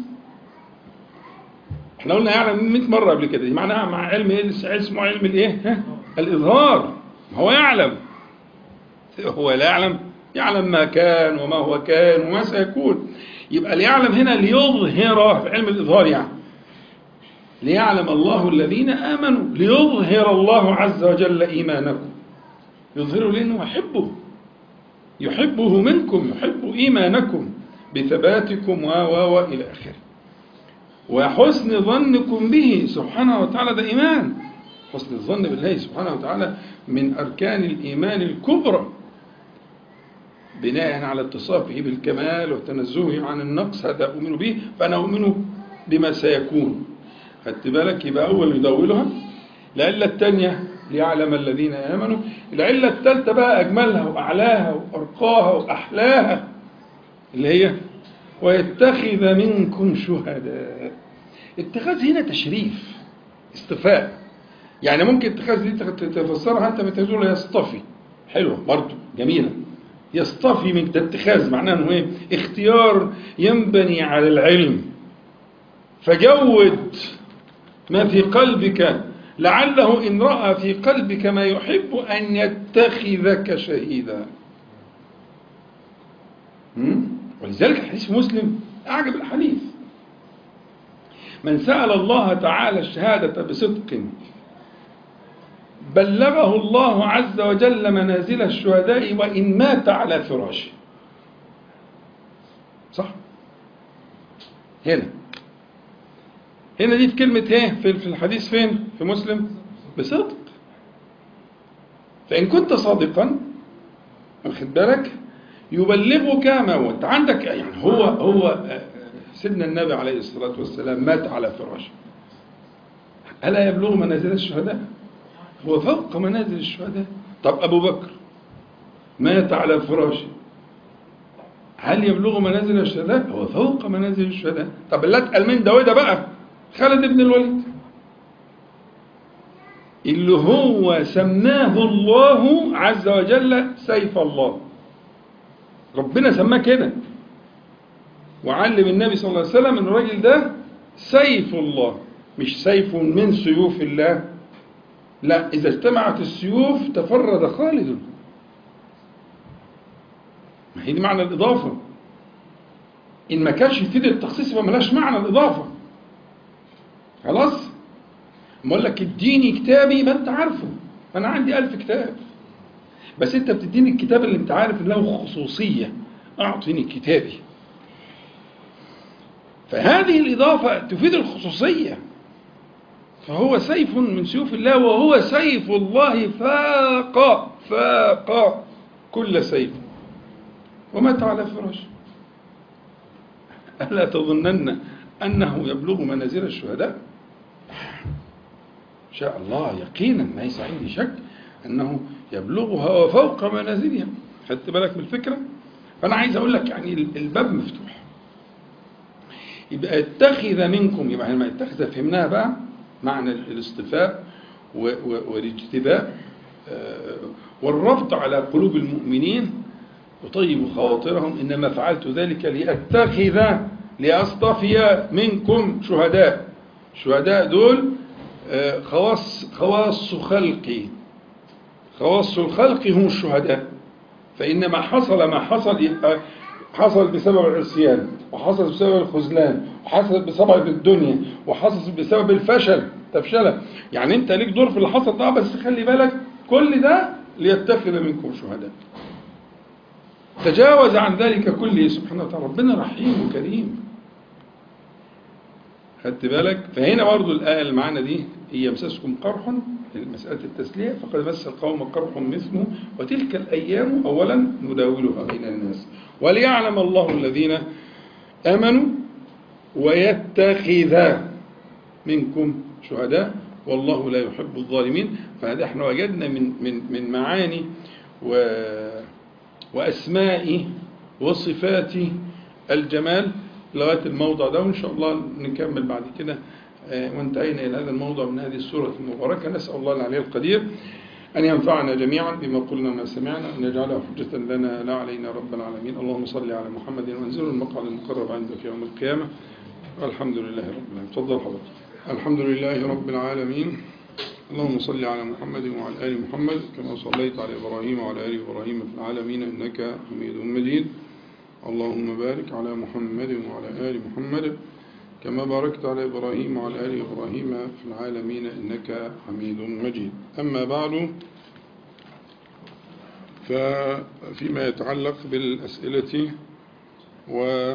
احنا قلنا يعلم 100 مرة قبل كده معناها مع علم ايه اسمه علم الايه ها؟ الإظهار هو يعلم هو لا يعلم يعلم ما كان وما هو كان وما سيكون يبقى ليعلم هنا ليظهر في علم الإظهار يعني ليعلم الله الذين آمنوا ليظهر الله عز وجل إيمانكم يظهره لأنه يحبه يحبه منكم يحب إيمانكم بثباتكم و و و إلى آخره وحسن ظنكم به سبحانه وتعالى ده إيمان حسن الظن بالله سبحانه وتعالى من أركان الإيمان الكبرى بناء على اتصافه بالكمال وتنزهه عن النقص هذا أؤمن به فأنا أؤمن بما سيكون خدت بالك يبقى أول يدولها العلة الثانية ليعلم الذين آمنوا العلة الثالثة بقى أجملها وأعلاها وأرقاها وأحلاها اللي هي ويتخذ منكم شهداء اتخاذ هنا تشريف اصطفاء يعني ممكن اتخاذ دي تفسرها انت بتقول يصطفي حلوه برضه جميله يصطفي من ده اتخاذ معناه انه ايه اختيار ينبني على العلم فجود ما في قلبك لعله ان راى في قلبك ما يحب ان يتخذك شهيدا ولذلك الحديث مسلم اعجب الحديث من سأل الله تعالى الشهادة بصدق بلغه الله عز وجل منازل الشهداء وإن مات على فراشه صح هنا هنا دي في كلمة ايه في الحديث فين في مسلم بصدق فإن كنت صادقا واخد بالك يبلغك ما هو انت عندك يعني هو هو سيدنا النبي عليه الصلاة والسلام مات على فراشه ألا يبلغ منازل الشهداء هو فوق منازل الشهداء طب أبو بكر مات على فراشه هل يبلغ منازل الشهداء هو فوق منازل الشهداء طب اللي اتقل من ده وده بقى خالد بن الوليد اللي هو سماه الله عز وجل سيف الله ربنا سماه كده وعلم النبي صلى الله عليه وسلم ان الراجل ده سيف الله مش سيف من سيوف الله لا اذا اجتمعت السيوف تفرد خالد ما هي دي معنى الاضافه ان ما كانش يفيد التخصيص يبقى ملاش معنى الاضافه خلاص اقول لك اديني كتابي ما انت عارفه انا عندي ألف كتاب بس انت بتديني الكتاب اللي انت عارف له خصوصيه اعطني كتابي فهذه الإضافة تفيد الخصوصية فهو سيف من سيوف الله وهو سيف الله فاق فاق كل سيف ومات على فراشه ألا تظنن أنه يبلغ منازل الشهداء إن شاء الله يقينا ليس عندي شك أنه يبلغها وفوق منازلها خدت بالك من الفكرة فأنا عايز أقول لك يعني الباب مفتوح يبقى اتخذ منكم يبقى لما اتخذ فهمناها بقى معنى الاصطفاء والاجتباء والربط على قلوب المؤمنين يطيب خواطرهم إنما فعلت ذلك لأتخذ لأصطفي منكم شهداء شهداء دول خواص خواص خلقي خواص الخلق هم الشهداء فإنما حصل ما حصل يبقى حصل بسبب العصيان وحصل بسبب الخذلان وحصل بسبب الدنيا وحصل بسبب الفشل تفشله يعني انت ليك دور في اللي حصل ده بس خلي بالك كل ده ليتخذ منكم شهداء تجاوز عن ذلك كله سبحانه وتعالى ربنا رحيم وكريم خدت بالك فهنا برضو الآية اللي معانا دي هي يمسسكم قرح مسألة التسلية فقد مس القوم قرح مثله وتلك الأيام أولا نداولها بين الناس وليعلم الله الذين آمنوا ويتخذ منكم شهداء والله لا يحب الظالمين فهذا احنا وجدنا من من من معاني و وأسماء وصفات الجمال لغاية الموضع ده وإن شاء الله نكمل بعد كده وانتهينا إلى هذا الموضع من هذه السورة المباركة نسأل الله العلي القدير أن ينفعنا جميعا بما قلنا وما سمعنا أن يجعله حجة لنا لا علينا رب العالمين اللهم صل على محمد وانزل المقعد المقرب عندك يوم القيامة والحمد لله رب العالمين تفضل حضرتك الحمد لله رب العالمين اللهم صل على محمد وعلى آل محمد كما صليت على إبراهيم وعلى آل إبراهيم في العالمين إنك حميد مجيد اللهم بارك على محمد وعلى آل محمد كما باركت على إبراهيم وعلى آل إبراهيم في العالمين إنك حميد مجيد أما بعد ففيما يتعلق بالأسئلة و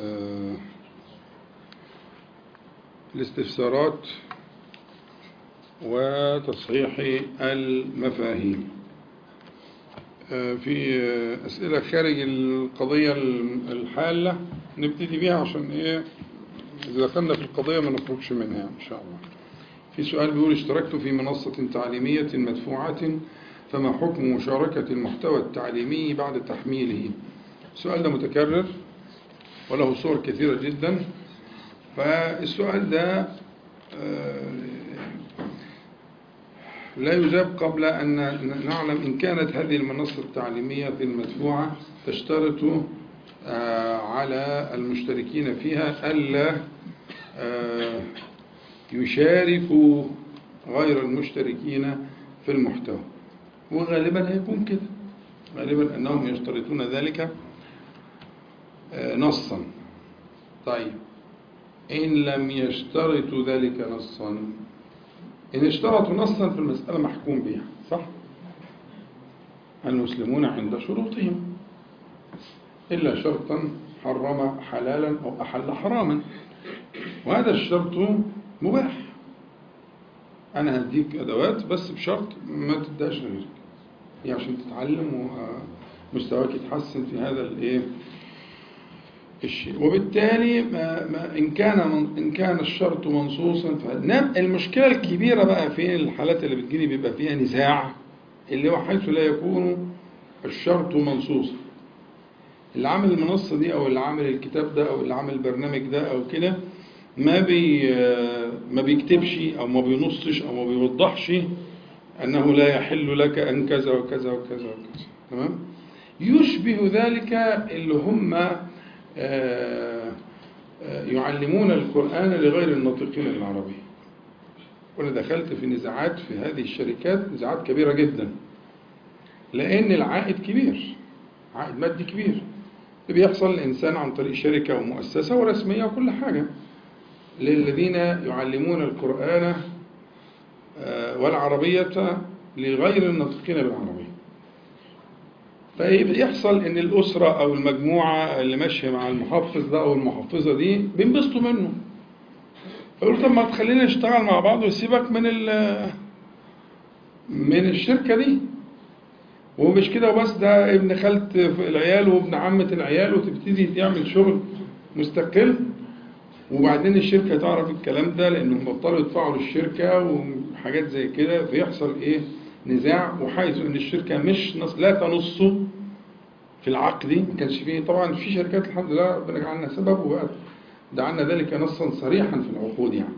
الاستفسارات وتصحيح المفاهيم آه، في آه، أسئلة خارج القضية الحالة نبتدي بيها عشان إيه إذا دخلنا في القضية ما نخرجش منها إن شاء الله في سؤال بيقول اشتركت في منصة تعليمية مدفوعة فما حكم مشاركة المحتوى التعليمي بعد تحميله السؤال ده متكرر وله صور كثيرة جدا فالسؤال ده آه، لا يجاب قبل أن نعلم إن كانت هذه المنصة التعليمية المدفوعة تشترط آه، على المشتركين فيها ألا آه، يشاركوا غير المشتركين في المحتوى وغالبا هيكون كده غالبا أنهم يشترطون ذلك آه، نصا طيب إن لم يشترطوا ذلك نصا إن اشترطوا نصا في المسألة محكوم بها صح؟ المسلمون عند شروطهم إلا شرطا حرم حلالا أو أحل حراما وهذا الشرط مباح أنا هديك أدوات بس بشرط ما تداش غيرك هي عشان تتعلم ومستواك يتحسن في هذا الإيه الشيء وبالتالي ما ما إن كان من إن كان الشرط منصوصا فنعم المشكلة الكبيرة بقى في الحالات اللي بتجيلي بيبقى فيها نزاع اللي هو حيث لا يكون الشرط منصوصا اللي عامل المنصة دي أو اللي عامل الكتاب ده أو اللي عامل البرنامج ده أو كده ما بي ما بيكتبش أو ما بينصش أو ما بيوضحش أنه لا يحل لك أن كذا وكذا وكذا وكذا تمام يشبه ذلك اللي هم آه، آه، يعلمون القرآن لغير الناطقين العربية وأنا دخلت في نزاعات في هذه الشركات نزاعات كبيرة جدا لأن العائد كبير عائد مادي كبير بيحصل الإنسان عن طريق شركة ومؤسسة ورسمية وكل حاجة للذين يعلمون القرآن آه، والعربية لغير الناطقين بالعربية فيحصل ان الاسره او المجموعه اللي ماشيه مع المحفظ ده او المحفظه دي بينبسطوا منه فيقولوا طب ما تخلينا نشتغل مع بعض وسيبك من ال من الشركه دي ومش كده وبس ده ابن خالة العيال وابن عمة العيال وتبتدي تعمل شغل مستقل وبعدين الشركة تعرف الكلام ده لأنهم بطلوا يدفعوا للشركة وحاجات زي كده فيحصل إيه نزاع وحيث ان الشركه مش نص لا تنص في العقد ما كانش فيه طبعا في شركات الحمد لله ربنا جعلنا سبب وبقت جعلنا ذلك نصا صريحا في العقود يعني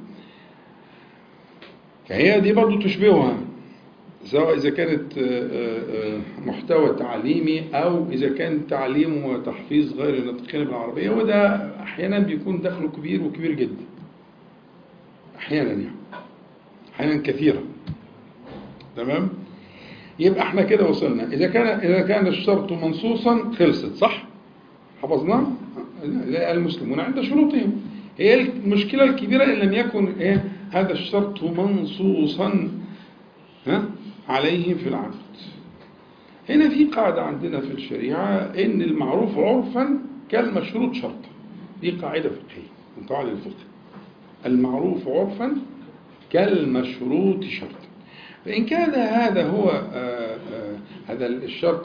فهي دي برضو تشبهها سواء إذا كانت محتوى تعليمي أو إذا كان تعليم وتحفيظ غير الناطقين بالعربية وده أحيانا بيكون دخله كبير وكبير جدا أحيانا يعني أحيانا كثيرا تمام يبقى احنا كده وصلنا اذا كان اذا كان الشرط منصوصا خلصت صح حفظناه المسلمون عند شروطهم هي المشكله الكبيره ان لم يكن ايه هذا الشرط منصوصا ها عليه في العقد هنا في قاعده عندنا في الشريعه ان المعروف عرفا كالمشروط شرطا دي قاعده فقهيه من قواعد الفقه المعروف عرفا كالمشروط شرطا فإن كان هذا هو آآ آآ هذا الشرط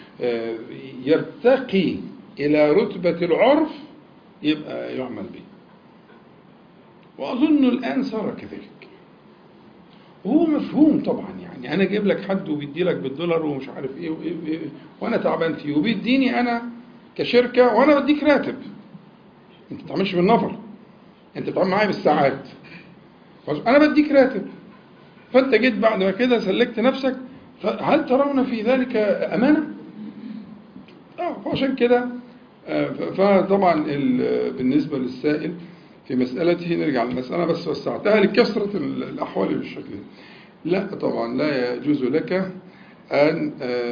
يرتقي إلى رتبة العرف يبقى يعمل به وأظن الآن صار كذلك وهو مفهوم طبعا يعني أنا أجيب لك حد وبيدي لك بالدولار ومش عارف إيه وإيه, وإيه وأنا تعبان فيه وبيديني أنا كشركة وأنا بديك راتب أنت ما بتعملش بالنفر أنت بتعمل معايا بالساعات أنا بديك راتب فأنت جيت بعد ما كده سلكت نفسك هل ترون في ذلك أمانة؟ آه فعشان كده فطبعا بالنسبة للسائل في مسألته نرجع للمسألة بس وسعتها لكثرة الأحوال بالشكل ده. لا طبعا لا يجوز لك أن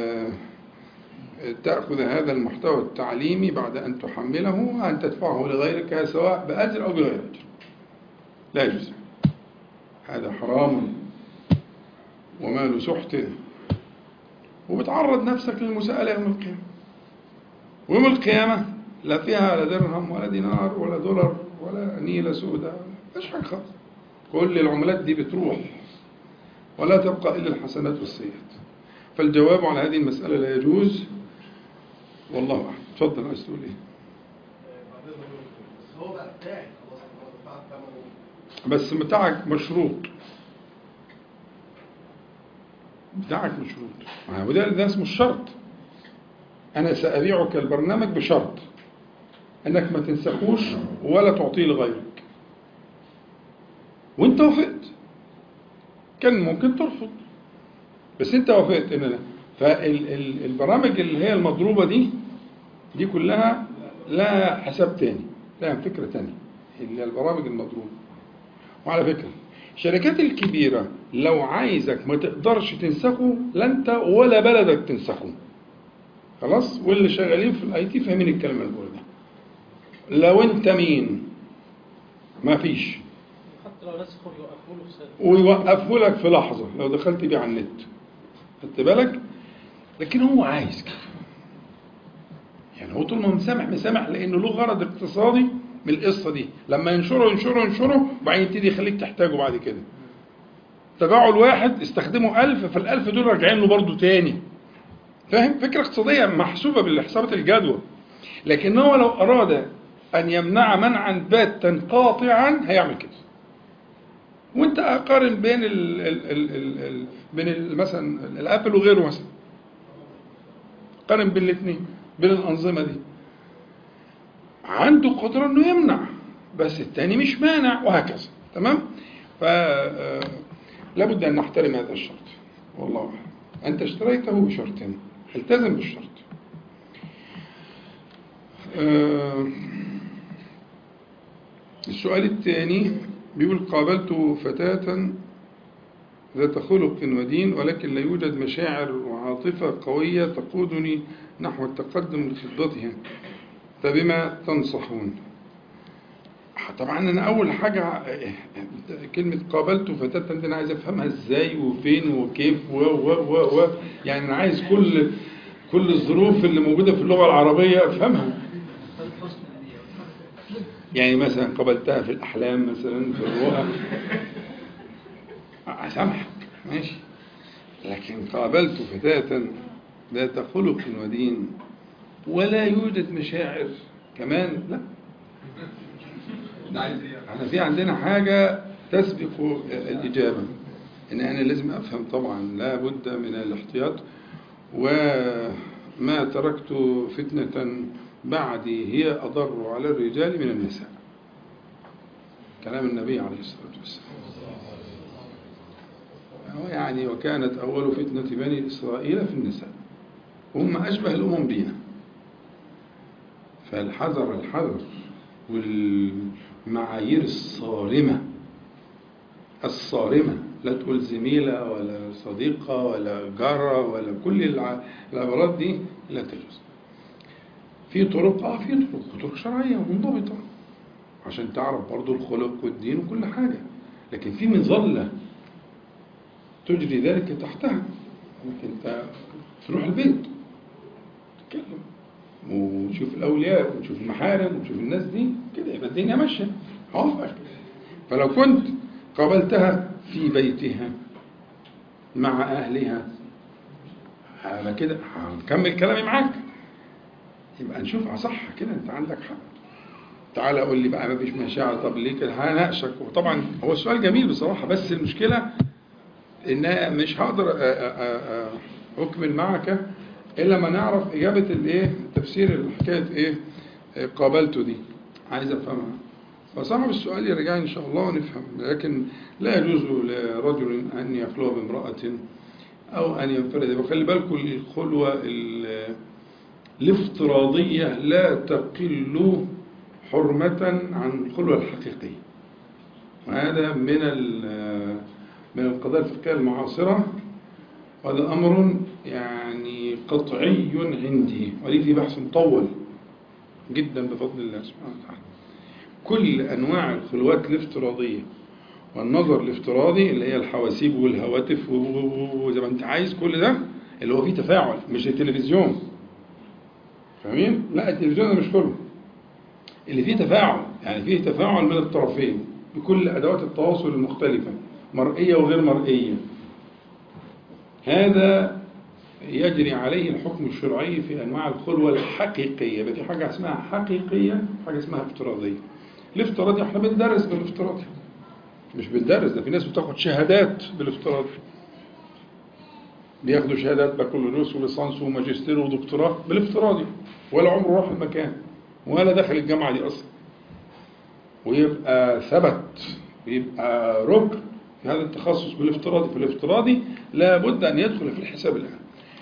تأخذ هذا المحتوى التعليمي بعد أن تحمله وأن تدفعه لغيرك سواء بأجر أو بغير أجر لا يجوز هذا حرام ومال سحت وبتعرض نفسك للمساءلة يوم القيامة ويوم القيامة لا فيها لا درهم ولا دينار ولا دولار ولا نيلة سوداء مفيش حاجة خالص كل العملات دي بتروح ولا تبقى إلا الحسنات والسيئات فالجواب على هذه المسألة لا يجوز والله أعلم تفضل عايز تقول إيه بس هو بقى بتاعي خلاص خلاص دفعت ثمنه بس بتاعك مشروط بتاعك مشروط ما هو ده ده اسمه الشرط أنا سأبيعك البرنامج بشرط أنك ما تنسخوش ولا تعطيه لغيرك وأنت وافقت كان ممكن ترفض بس أنت وافقت إن أنا فالبرامج اللي هي المضروبة دي دي كلها لها حساب تاني لها فكرة تانية اللي هي البرامج المضروبة وعلى فكرة الشركات الكبيرة لو عايزك ما تقدرش تنسخه لا انت ولا بلدك تنسخه خلاص واللي شغالين في الاي تي فاهمين الكلام اللي بقوله ده لو انت مين ما فيش حتى لو نسخوا يوقفوا له في سنة ويوقفه لك في لحظة لو دخلت بيه على النت خدت بالك لكن هو عايز كده يعني هو طول ما هو مسامح مسامح لانه له غرض اقتصادي من القصه دي لما ينشره ينشره ينشره وبعدين يبتدي يخليك تحتاجه بعد كده تفاعل واحد استخدمه ألف فالألف دول راجعين له برضه تاني فاهم فكرة اقتصادية محسوبة بالحسابات الجدوى لكن هو لو أراد أن يمنع منعا باتا قاطعا هيعمل كده وانت قارن بين ال ال ال ال ال بين ال مثلا الابل وغيره مثلا قارن بين الاثنين بين الانظمه دي عنده قدره انه يمنع بس الثاني مش مانع وهكذا تمام ف آه، لابد ان نحترم هذا الشرط والله اعلم انت اشتريته بشرط التزم بالشرط آه، السؤال الثاني بيقول قابلت فتاة ذات خلق ودين ولكن لا يوجد مشاعر وعاطفة قوية تقودني نحو التقدم لخطبتها فبما تنصحون طبعا انا اول حاجه كلمه قابلت فتاه دي انا عايز افهمها ازاي وفين وكيف و و و و يعني انا عايز كل كل الظروف اللي موجوده في اللغه العربيه افهمها يعني مثلا قابلتها في الأحلام مثلا في الرؤى أسامحك ماشي لكن قابلت فتاة ذات خلق ودين ولا يوجد مشاعر كمان لا احنا في عندنا حاجة تسبق الإجابة إن أنا لازم أفهم طبعا لا بد من الاحتياط وما تركت فتنة بعدي هي أضر على الرجال من النساء كلام النبي عليه الصلاة والسلام هو يعني وكانت أول فتنة بني إسرائيل في النساء وهم أشبه الأمم بنا فالحذر الحذر والمعايير الصارمة الصارمة لا تقول زميلة ولا صديقة ولا جارة ولا كل الع- العبارات دي لا تجوز في طرق اه في طرق طرق شرعية ومنضبطة عشان تعرف برضو الخلق والدين وكل حاجة لكن في مظلة تجري ذلك تحتها انك انت تروح البيت تتكلم وتشوف الاولياء وتشوف المحارم وتشوف الناس دي كده يبقى الدنيا ماشيه هوافقك فلو كنت قابلتها في بيتها مع اهلها انا كده هكمل كلامي معاك يبقى نشوفها صح كده انت عندك حق تعالى قول لي بقى ما فيش مشاعر طب ليه كده هناقشك وطبعا هو السؤال جميل بصراحه بس المشكله ان أنا مش هقدر أ- أ- أ- اكمل معك الا ما نعرف اجابه الايه تفسير الحكايه ايه قابلته دي عايز افهمها فصاحب السؤال يرجع ان شاء الله ونفهم لكن لا يجوز لرجل ان يخلو بامراه او ان ينفرد وخلي بالكم الخلوه ال- الافتراضيه لا تقل حرمه عن الخلوه الحقيقيه وهذا من ال- من القضايا الفقهية المعاصرة وهذا أمر يعني قطعي عندي ولي في بحث مطول جدا بفضل الله سبحانه وتعالى كل أنواع الخلوات الافتراضية والنظر الافتراضي اللي هي الحواسيب والهواتف و- و- وزي ما انت عايز كل ده اللي هو فيه تفاعل مش التلفزيون فاهمين؟ لا التلفزيون ده مش كله اللي فيه تفاعل يعني فيه تفاعل من الطرفين بكل أدوات التواصل المختلفة مرئية وغير مرئية هذا يجري عليه الحكم الشرعي في أنواع الخلوة الحقيقية يبقى في حاجة اسمها حقيقية حاجة اسمها افتراضية الافتراضي احنا بندرس بالافتراضي مش بندرس ده في ناس بتاخد شهادات بالافتراضي بياخدوا شهادات بكالوريوس وليسانس وماجستير ودكتوراه بالافتراضي ولا عمره راح المكان ولا دخل الجامعة دي أصلا ويبقى ثبت ويبقى ركن في هذا التخصص بالافتراضي فالافتراضي لابد أن يدخل في الحساب الآن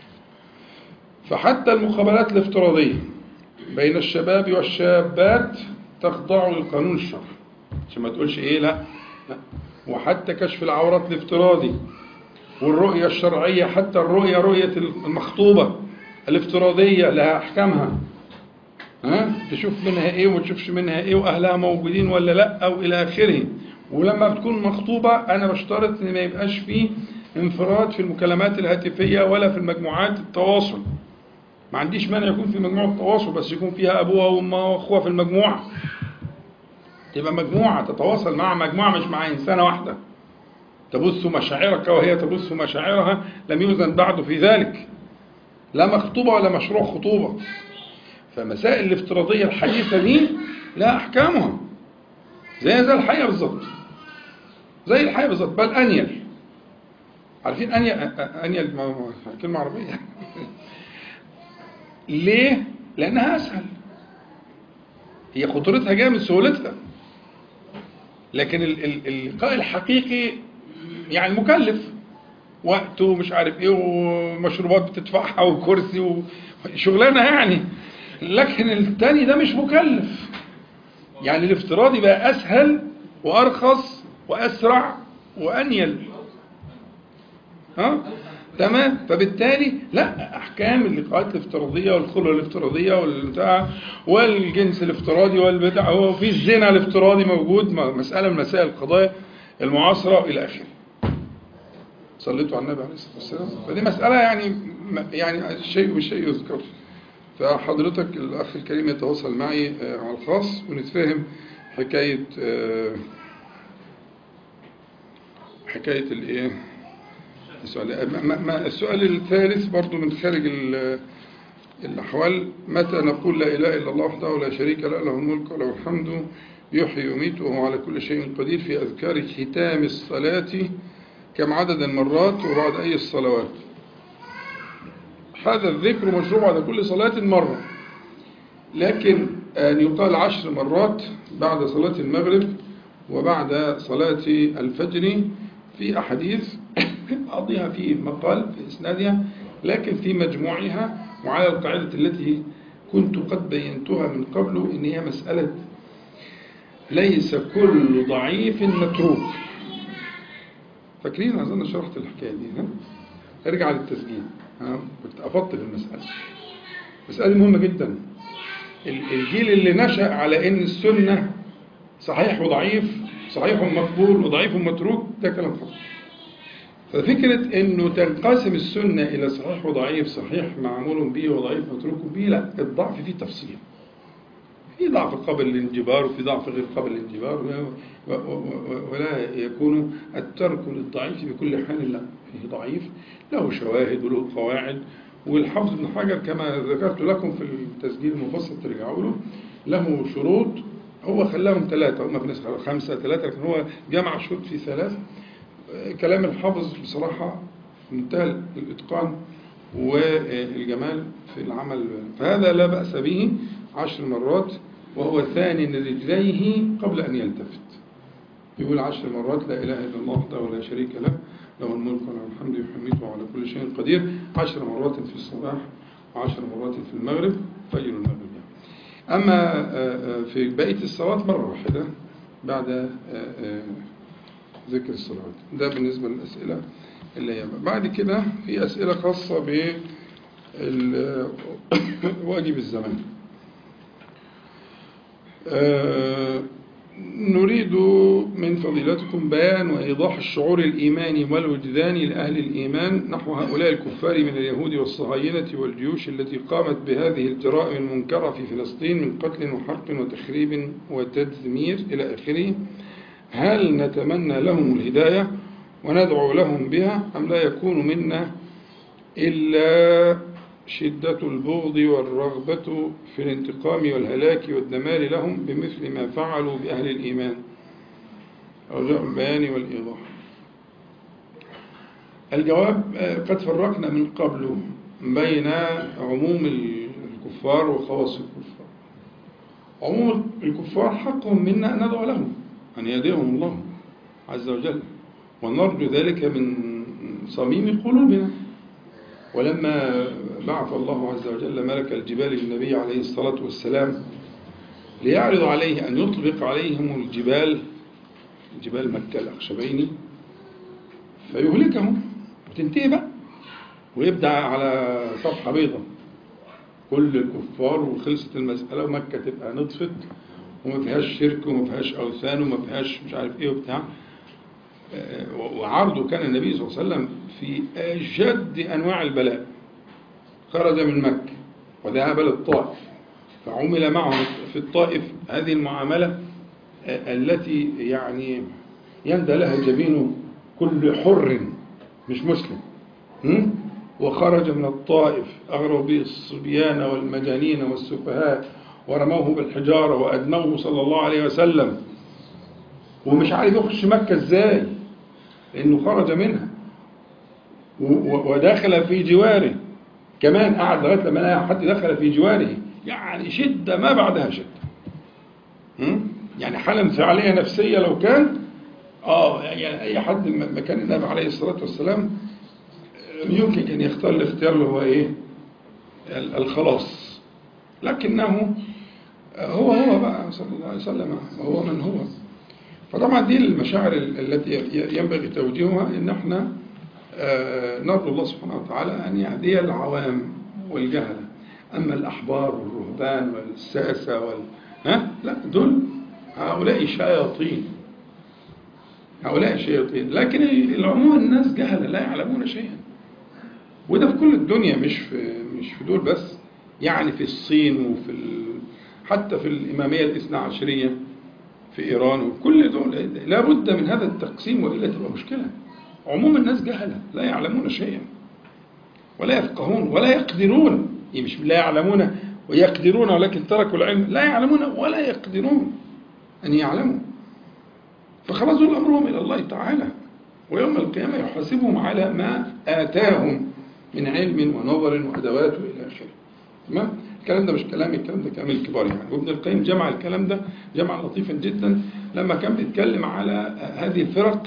فحتى المقابلات الافتراضية بين الشباب والشابات تخضع للقانون الشرعي عشان ما تقولش ايه لا, لا. وحتى كشف العورات الافتراضي والرؤية الشرعية حتى الرؤية رؤية المخطوبة الافتراضية لها أحكامها ها تشوف منها ايه وما تشوفش منها ايه واهلها موجودين ولا لا او الى اخره ولما بتكون مخطوبة انا بشترط ان ما يبقاش فيه انفراد في المكالمات الهاتفية ولا في المجموعات التواصل ما عنديش مانع يكون في مجموعة تواصل بس يكون فيها ابوها وامها واخوها في المجموعة تبقى مجموعة تتواصل مع مجموعة مش مع انسانة واحدة تبث مشاعرك وهي تبث مشاعرها لم يؤذن بعد في ذلك لا مخطوبة ولا مشروع خطوبة فمسائل الافتراضية الحديثة دي لها أحكامها زي زي الحقيقة بالظبط زي الحقيقة بالظبط بل أنيل عارفين أنيل أنيل كلمة عربية ليه؟ لأنها أسهل هي خطورتها جاية من سهولتها لكن اللقاء الحقيقي يعني مكلف وقت ومش عارف ايه ومشروبات بتدفعها وكرسي وشغلانه يعني لكن التاني ده مش مكلف يعني الافتراضي بقى اسهل وارخص واسرع وانيل ها تمام فبالتالي لا احكام اللقاءات الافتراضيه والخلوه الافتراضيه والبتاع والجنس الافتراضي والبتاع وفي الزنا الافتراضي موجود مساله من مسائل القضايا المعاصره الى اخره صليتوا على النبي عليه الصلاه والسلام فدي مساله يعني يعني شيء بالشيء يذكر فحضرتك الاخ الكريم يتواصل معي على الخاص ونتفاهم حكايه حكايه الايه السؤال ما السؤال الثالث برضو من خارج الأحوال متى نقول لا إله إلا الله وحده لا شريك له له الملك وله الحمد يحيي ويميت وهو على كل شيء قدير في أذكار ختام الصلاة كم عدد المرات وبعد أي الصلوات هذا الذكر مشروع بعد كل صلاة مرة لكن أن يقال عشر مرات بعد صلاة المغرب وبعد صلاة الفجر في أحاديث أعطيها في مقال في إسنادها لكن في مجموعها وعلى القاعدة التي كنت قد بينتها من قبل إن هي مسألة ليس كل ضعيف متروك فاكرين أظن شرحت الحكاية دي ها؟ ارجع للتسجيل ها؟ كنت أفضت في المسألة مسألة مهمة جدا الجيل اللي نشأ على إن السنة صحيح وضعيف صحيح مقبول وضعيف متروك ده كلام خطأ ففكرة انه تنقسم السنة الى صحيح وضعيف صحيح معمول به وضعيف متروك به لا الضعف فيه تفصيل في ضعف قبل الانجبار وفي ضعف غير قبل الانجبار ولا يكون الترك للضعيف بكل حال لا فيه ضعيف له شواهد وله قواعد والحافظ ابن حجر كما ذكرت لكم في التسجيل المفصل ترجعوا له له شروط هو خلاهم ثلاثة هم في ناس خمسة ثلاثة لكن هو جمع شروط في ثلاث كلام الحافظ بصراحة منتهى الإتقان والجمال في العمل فهذا لا بأس به عشر مرات وهو ثاني رجليه قبل أن يلتفت يقول عشر مرات لا إله إلا الله وحده ولا شريك له له الملك وله الحمد يحمده وعلى كل شيء قدير عشر مرات في الصباح وعشر مرات في المغرب فجر المغرب يعني. أما في بقية الصلاة مرة واحدة بعد ذكر الصلوات ده بالنسبة للأسئلة اللي هي بعد كده في أسئلة خاصة بواجب الزمان نريد من فضيلتكم بيان وإيضاح الشعور الإيماني والوجداني لأهل الإيمان نحو هؤلاء الكفار من اليهود والصهاينة والجيوش التي قامت بهذه الجرائم المنكرة في فلسطين من قتل وحرق وتخريب وتدمير إلى آخره هل نتمنى لهم الهداية وندعو لهم بها أم لا يكون منا إلا شدة البغض والرغبة في الانتقام والهلاك والدمار لهم بمثل ما فعلوا بأهل الإيمان رجاء البيان والإيضاح الجواب آه، قد فرقنا من قبل بين عموم الكفار وخواص الكفار عموم الكفار حقهم منا أن ندعو لهم أن يهديهم الله عز وجل ونرجو ذلك من صميم قلوبنا ولما بعث الله عز وجل ملك الجبال للنبي عليه الصلاة والسلام ليعرض عليه أن يطبق عليهم الجبال جبال مكة الأخشبين فيهلكهم وتنتهي بقى ويبدأ على صفحة بيضاء كل الكفار وخلصت المسألة ومكة تبقى نطفت وما فيهاش شرك وما فيهاش أوثان وما فيهاش مش عارف إيه وبتاع آه، وعرضه كان النبي صلى الله عليه وسلم في أشد أنواع البلاء خرج من مكة وذهب للطائف فعمل معه في الطائف هذه المعاملة آه، التي يعني يندى لها جبين كل حر مش مسلم م? وخرج من الطائف أغروا به الصبيان والمجانين والسفهاء ورموه بالحجارة وأدنوه صلى الله عليه وسلم ومش عارف يخش مكة ازاي لأنه خرج منها و- و- ودخل في جواره كمان قعد لغاية لما لقى حد دخل في جواره يعني شدة ما بعدها شدة م? يعني حالة انفعالية نفسية لو كان اه يعني أي حد م- مكان النبي عليه الصلاة والسلام يمكن أن يختار الاختيار اللي هو إيه ال- الخلاص لكنه هو هو بقى صلى الله عليه وسلم هو من هو فطبعا دي المشاعر ال- التي ي- ينبغي توجيهها ان احنا آه، نرجو الله سبحانه وتعالى ان يهدي العوام والجهله اما الاحبار والرهبان والساسه وال ها لا دول هؤلاء شياطين هؤلاء شياطين لكن العموم الناس جهله لا يعلمون شيئا وده في كل الدنيا مش في مش في دول بس يعني في الصين وفي ال... حتى في الإمامية الاثنى عشرية في إيران وكل دول لا بد من هذا التقسيم وإلا تبقى مشكلة عموم الناس جهلة لا يعلمون شيئا ولا يفقهون ولا يقدرون يعني مش لا يعلمون ويقدرون ولكن تركوا العلم لا يعلمون ولا يقدرون أن يعلموا فخلاص دول أمرهم إلى الله تعالى ويوم القيامة يحاسبهم على ما آتاهم من علم ونظر وأدوات وإلى آخره تمام الكلام ده مش كلامي الكلام ده كلام الكبار يعني وابن القيم جمع الكلام ده جمع لطيفا جدا لما كان بيتكلم على هذه الفرق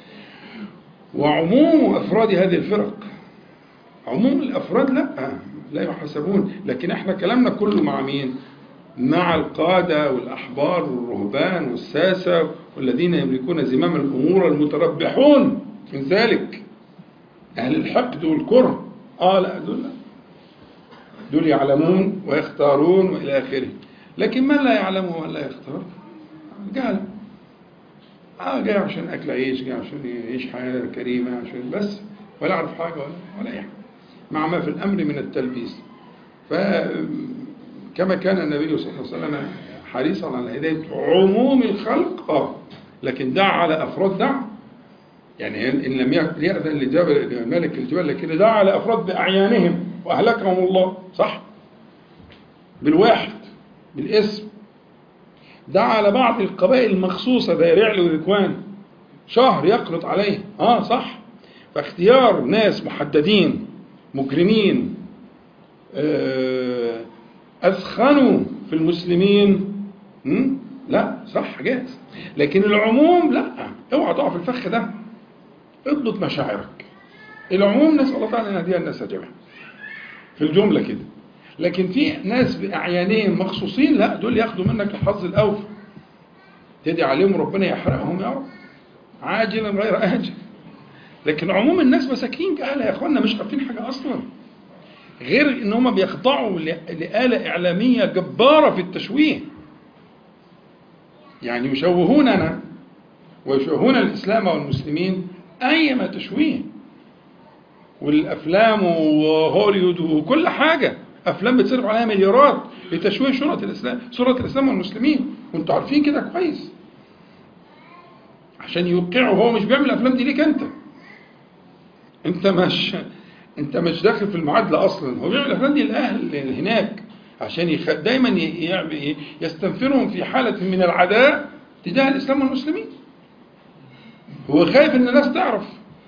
وعموم أفراد هذه الفرق عموم الأفراد لا لا يحاسبون لكن احنا كلامنا كله مع مين مع القادة والأحبار والرهبان والساسة والذين يملكون زمام الأمور المتربحون من ذلك أهل الحقد والكره آه لا دول لا دول يعلمون ويختارون وإلى آخره لكن من لا يعلم ومن لا يختار جهل آه جاي عشان أكل عيش جاي عشان يعيش حياة كريمة عشان بس ولا يعرف حاجة ولا ولا أي حاجة مع ما في الأمر من التلبيس فكما كان النبي صلى الله عليه وسلم حريصا على هداية عموم الخلق آه لكن دعا على أفراد دعا يعني إن لم يأذن لجبل ملك الجبال لكن دعا على أفراد بأعيانهم وأهلكهم الله صح بالواحد بالاسم دعا على بعض القبائل المخصوصة زي رعل وذكوان شهر يقلط عليه اه صح فاختيار ناس محددين مجرمين آه أثخنوا في المسلمين م? لا صح جاهز لكن العموم لا اوعى تقع في الفخ ده اضبط مشاعرك العموم نسأل الله تعالى أن يهديها الناس جميعا في الجملة كده لكن في ناس بأعيانهم مخصوصين لا دول ياخدوا منك الحظ الأوفى تدعي عليهم ربنا يحرقهم يا رب عاجلا غير آجل لكن عموم الناس مساكين جهلة يا اخوانا مش عارفين حاجة أصلا غير ان هم بيخضعوا لآلة إعلامية جبارة في التشويه يعني يشوهوننا ويشوهون الإسلام والمسلمين أيما تشويه والأفلام وهوليوود وكل حاجة أفلام بتصرف عليها مليارات لتشويه صورة الإسلام صورة الإسلام والمسلمين وأنتوا عارفين كده كويس عشان يوقعوا هو مش بيعمل الأفلام دي ليك أنت أنت مش انت مش داخل في المعادله اصلا هو بيعمل الافلام دي الاهل هناك عشان يخ... دايما ي... يعمل- يستنفرهم في حاله من العداء تجاه الاسلام والمسلمين هو خايف ان الناس تعرف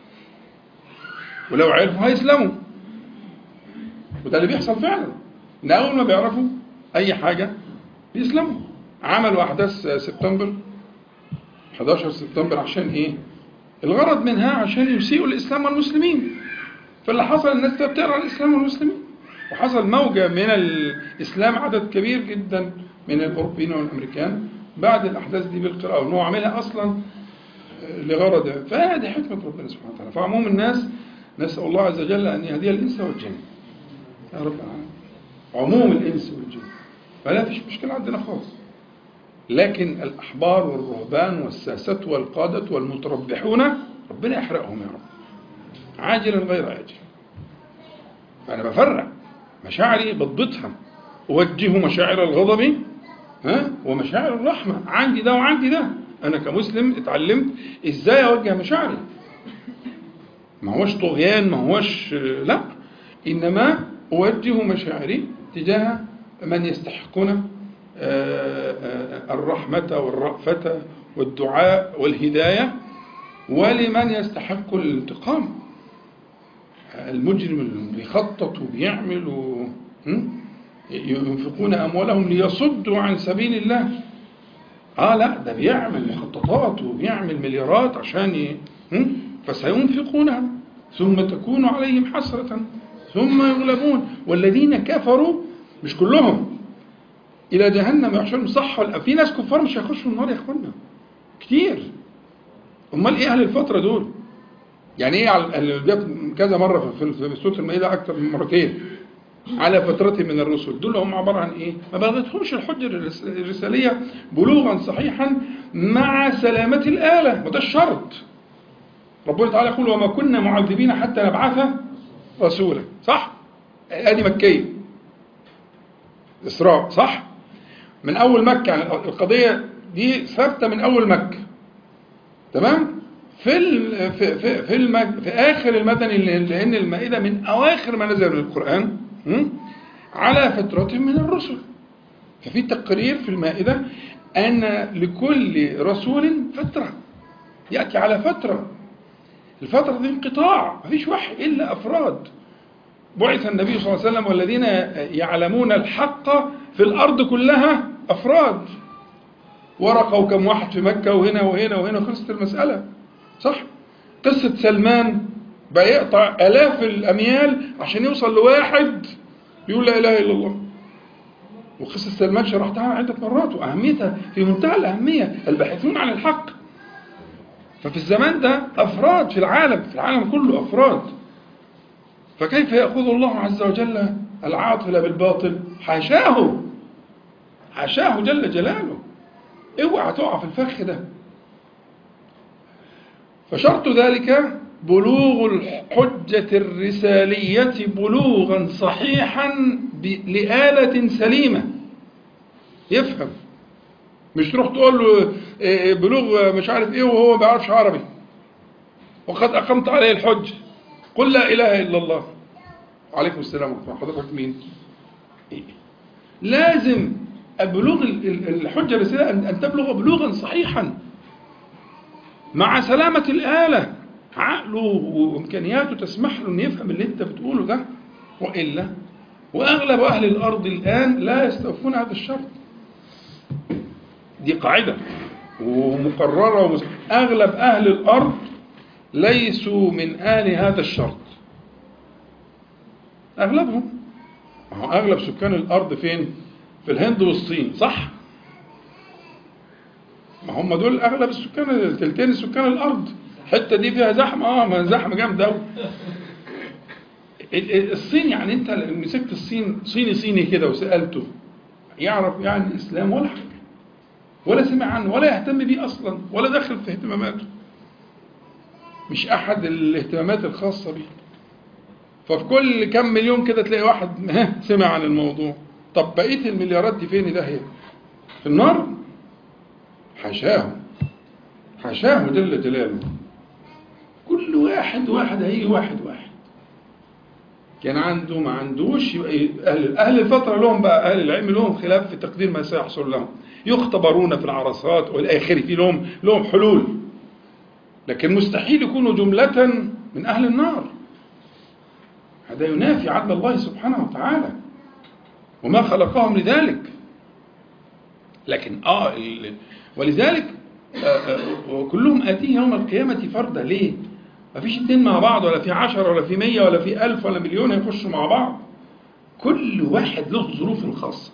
ولو عرفوا هيسلموا وده اللي بيحصل فعلا ان اول ما بيعرفوا اي حاجه بيسلموا عملوا احداث سبتمبر 11 سبتمبر عشان ايه الغرض منها عشان يسيئوا الاسلام والمسلمين فاللي حصل الناس بتقرا الاسلام والمسلمين وحصل موجه من الاسلام عدد كبير جدا من الاوروبيين والامريكان بعد الاحداث دي بالقراءه وان هو عاملها اصلا لغرض فهذه حكمه ربنا سبحانه وتعالى فعموم الناس نسال الله عز وجل ان يهدي الانس والجن يا رب العالمين عموم الانس والجن فلا فيش مشكله عندنا خالص لكن الاحبار والرهبان والساسه والقاده والمتربحون ربنا يحرقهم يا رب عاجلا غير عاجل فأنا بفرق مشاعري بضبطها أوجه مشاعر الغضب ها ومشاعر الرحمة عندي ده وعندي ده أنا كمسلم اتعلمت إزاي أوجه مشاعري ما هوش طغيان ما هوش لا إنما أوجه مشاعري تجاه من يستحقون الرحمة والرأفة والدعاء والهداية ولمن يستحق الانتقام المجرم اللي بيخطط وبيعمل و... ينفقون أموالهم ليصدوا عن سبيل الله آه لا ده بيعمل مخططات وبيعمل مليارات عشان ي... فسينفقونها ثم تكون عليهم حسرة ثم يغلبون والذين كفروا مش كلهم إلى جهنم يحشرون صح ولا في ناس كفار مش هيخشوا النار يا إخوانا كتير أمال إيه أهل الفترة دول؟ يعني ايه اللي جت كذا مره في في سوره المائده اكثر من مرتين على فترة من الرسل دول هم عبارة عن ايه ما بلغتهمش الحجة الرسالية بلوغا صحيحا مع سلامة الآلة وده الشرط ربنا تعالى يقول وما كنا معذبين حتى نبعث رسولا صح ادي مكية إسراء صح من أول مكة يعني القضية دي ثابتة من أول مكة تمام في في في في, المج... في اخر المدني لان المائده من اواخر ما نزل من القران على فترة من الرسل ففي تقرير في المائده ان لكل رسول فتره ياتي على فتره الفتره دي انقطاع ما فيش وحي الا افراد بعث النبي صلى الله عليه وسلم والذين يعلمون الحق في الارض كلها افراد ورقوا كم واحد في مكه وهنا وهنا وهنا خلصت المساله صح قصة سلمان بقى يقطع آلاف الأميال عشان يوصل لواحد يقول لا إله إلا الله وقصة سلمان شرحتها عدة مرات وأهميتها في منتهى الأهمية الباحثون عن الحق ففي الزمان ده أفراد في العالم في العالم كله أفراد فكيف يأخذ الله عز وجل العاطل بالباطل حاشاه حاشاه جل جلاله اوعى تقع في الفخ ده فشرط ذلك بلوغ الحجة الرسالية بلوغا صحيحا لآلة سليمة يفهم مش تروح تقول له بلوغ مش عارف ايه وهو ما بيعرفش عربي وقد أقمت عليه الحج قل لا إله إلا الله وعليكم السلام ورحمة الله حضرتك مين إيه؟ لازم بلوغ الحجة الرسالية أن تبلغ بلوغا صحيحا مع سلامة الآلة عقله وإمكانياته تسمح له أن يفهم اللي أنت بتقوله ده وإلا وأغلب أهل الأرض الآن لا يستوفون هذا الشرط دي قاعدة ومقررة ومس... أغلب أهل الأرض ليسوا من آل هذا الشرط أغلبهم هو أغلب سكان الأرض فين؟ في الهند والصين صح؟ ما هم دول اغلب السكان تلتين سكان الارض الحته دي فيها زحمه اه ما زحمه جامده قوي الصين يعني انت مسكت الصين صيني صيني كده وسالته يعرف يعني الاسلام ولا حاجه ولا سمع عنه ولا يهتم بيه اصلا ولا دخل في اهتماماته مش احد الاهتمامات الخاصه بيه ففي كل كم مليون كده تلاقي واحد سمع عن الموضوع طب بقيه المليارات دي فين ده هي في النار حاشاه حاشاه جل جلاله كل واحد واحد هيجي واحد واحد كان عنده ما عندوش يبقى أهل, أهل الفترة لهم بقى أهل العلم لهم خلاف في تقدير ما سيحصل لهم يختبرون في العرصات والآخر في لهم لهم حلول لكن مستحيل يكونوا جملة من أهل النار هذا ينافي عدل الله سبحانه وتعالى وما خلقهم لذلك لكن آه ال- ولذلك آه، آه، وكلهم آتيه يوم القيامة فردا ليه؟ ما فيش اتنين مع بعض ولا في عشرة ولا في مية ولا في ألف ولا مليون يخشوا مع بعض كل واحد له ظروف الخاصة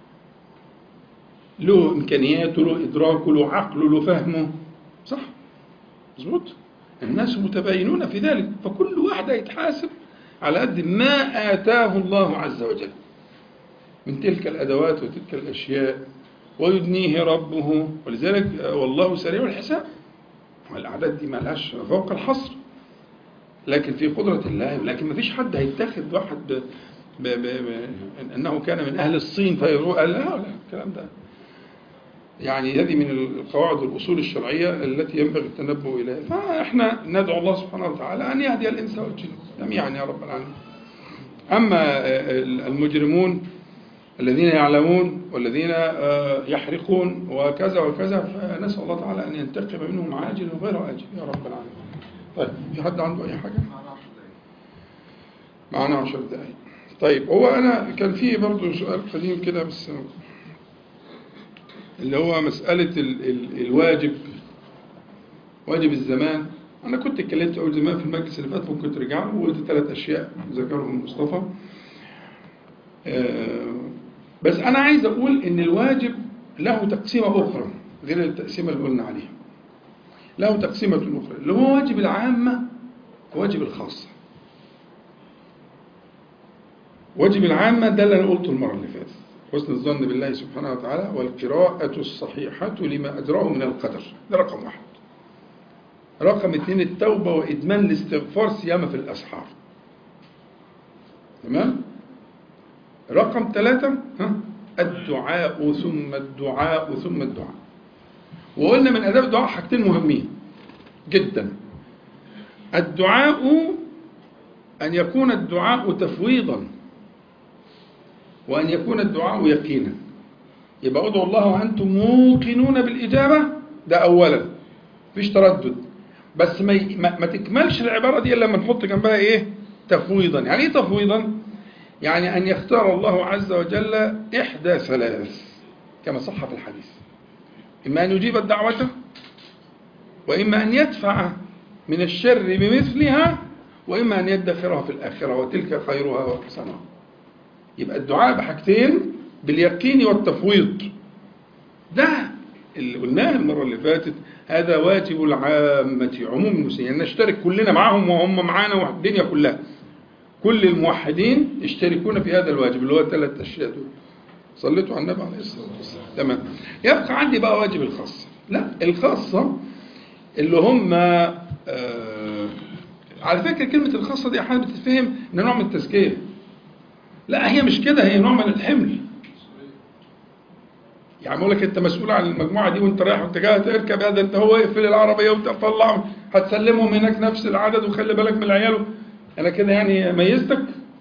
له إمكانياته له إدراكه له عقله له فهمه صح مظبوط الناس متباينون في ذلك فكل واحد هيتحاسب على قد ما آتاه الله عز وجل من تلك الأدوات وتلك الأشياء ويدنيه ربه ولذلك آه، والله سريع الحساب والأعداد دي مالهاش فوق الحصر لكن في قدرة الله لكن ما فيش حد هيتاخد واحد ب... ب... ب... ب... أنه كان من أهل الصين فيروح لا لا الكلام ده يعني هذه من القواعد والأصول الشرعية التي ينبغي التنبؤ إليها فإحنا ندعو الله سبحانه وتعالى أن يهدي الإنس والجن جميعا يا رب العالمين أما المجرمون الذين يعلمون والذين يحرقون وكذا وكذا فنسأل الله تعالى أن ينتقم منهم عاجل وغير آجل يا رب العالمين طيب في حد عنده أي حاجة؟ معنا عشر دقايق طيب هو أنا كان في برضه سؤال قديم كده بس اللي هو مسألة ال ال الواجب واجب الزمان أنا كنت اتكلمت أول زمان في المجلس اللي فات ممكن ترجع له وقلت ثلاث أشياء ذكرهم مصطفى بس أنا عايز أقول إن الواجب له تقسيمة أخرى غير التقسيمة اللي قلنا عليها له تقسيمة أخرى اللي هو واجب العامة وواجب الخاصة واجب العامة ده اللي أنا قلته المرة اللي فاتت حسن الظن بالله سبحانه وتعالى والقراءة الصحيحة لما أدراه من القدر ده رقم واحد رقم اثنين التوبة وإدمان الاستغفار سيما في الأسحار تمام رقم ثلاثة ها الدعاء ثم الدعاء ثم الدعاء وقلنا من أداب الدعاء حاجتين مهمين جدا الدعاء أن يكون الدعاء تفويضا وأن يكون الدعاء يقينا يبقى ادعوا الله وأنتم موقنون بالإجابة ده أولا مفيش تردد بس ما, ما, ما تكملش العبارة دي إلا لما نحط جنبها إيه تفويضا يعني إيه تفويضا يعني أن يختار الله عز وجل إحدى ثلاث كما صح في الحديث إما أن يجيب الدعوة وإما أن يدفع من الشر بمثلها وإما أن يدخرها في الآخرة وتلك خيرها وأحسنها يبقى الدعاء بحاجتين باليقين والتفويض ده اللي قلناه المرة اللي فاتت هذا واجب العامة عموم المسلمين نشترك كلنا معهم وهم معانا والدنيا كلها كل الموحدين يشتركون في هذا الواجب اللي هو الثلاث أشياء دول صليتوا على النبي عليه الصلاة والسلام تمام يبقى عندي بقى واجب الخاصة لا الخاصة اللي هم آه على فكرة كلمة الخاصة دي أحيانا بتتفهم إن نوع من التزكية لا هي مش كده هي نوع من الحمل يعني بقول لك انت مسؤول عن المجموعه دي وانت رايح وانت جاي تركب هذا انت هو اقفل العربيه وانت طلع هتسلمهم هناك نفس العدد وخلي بالك من العيال انا كده يعني ميزتك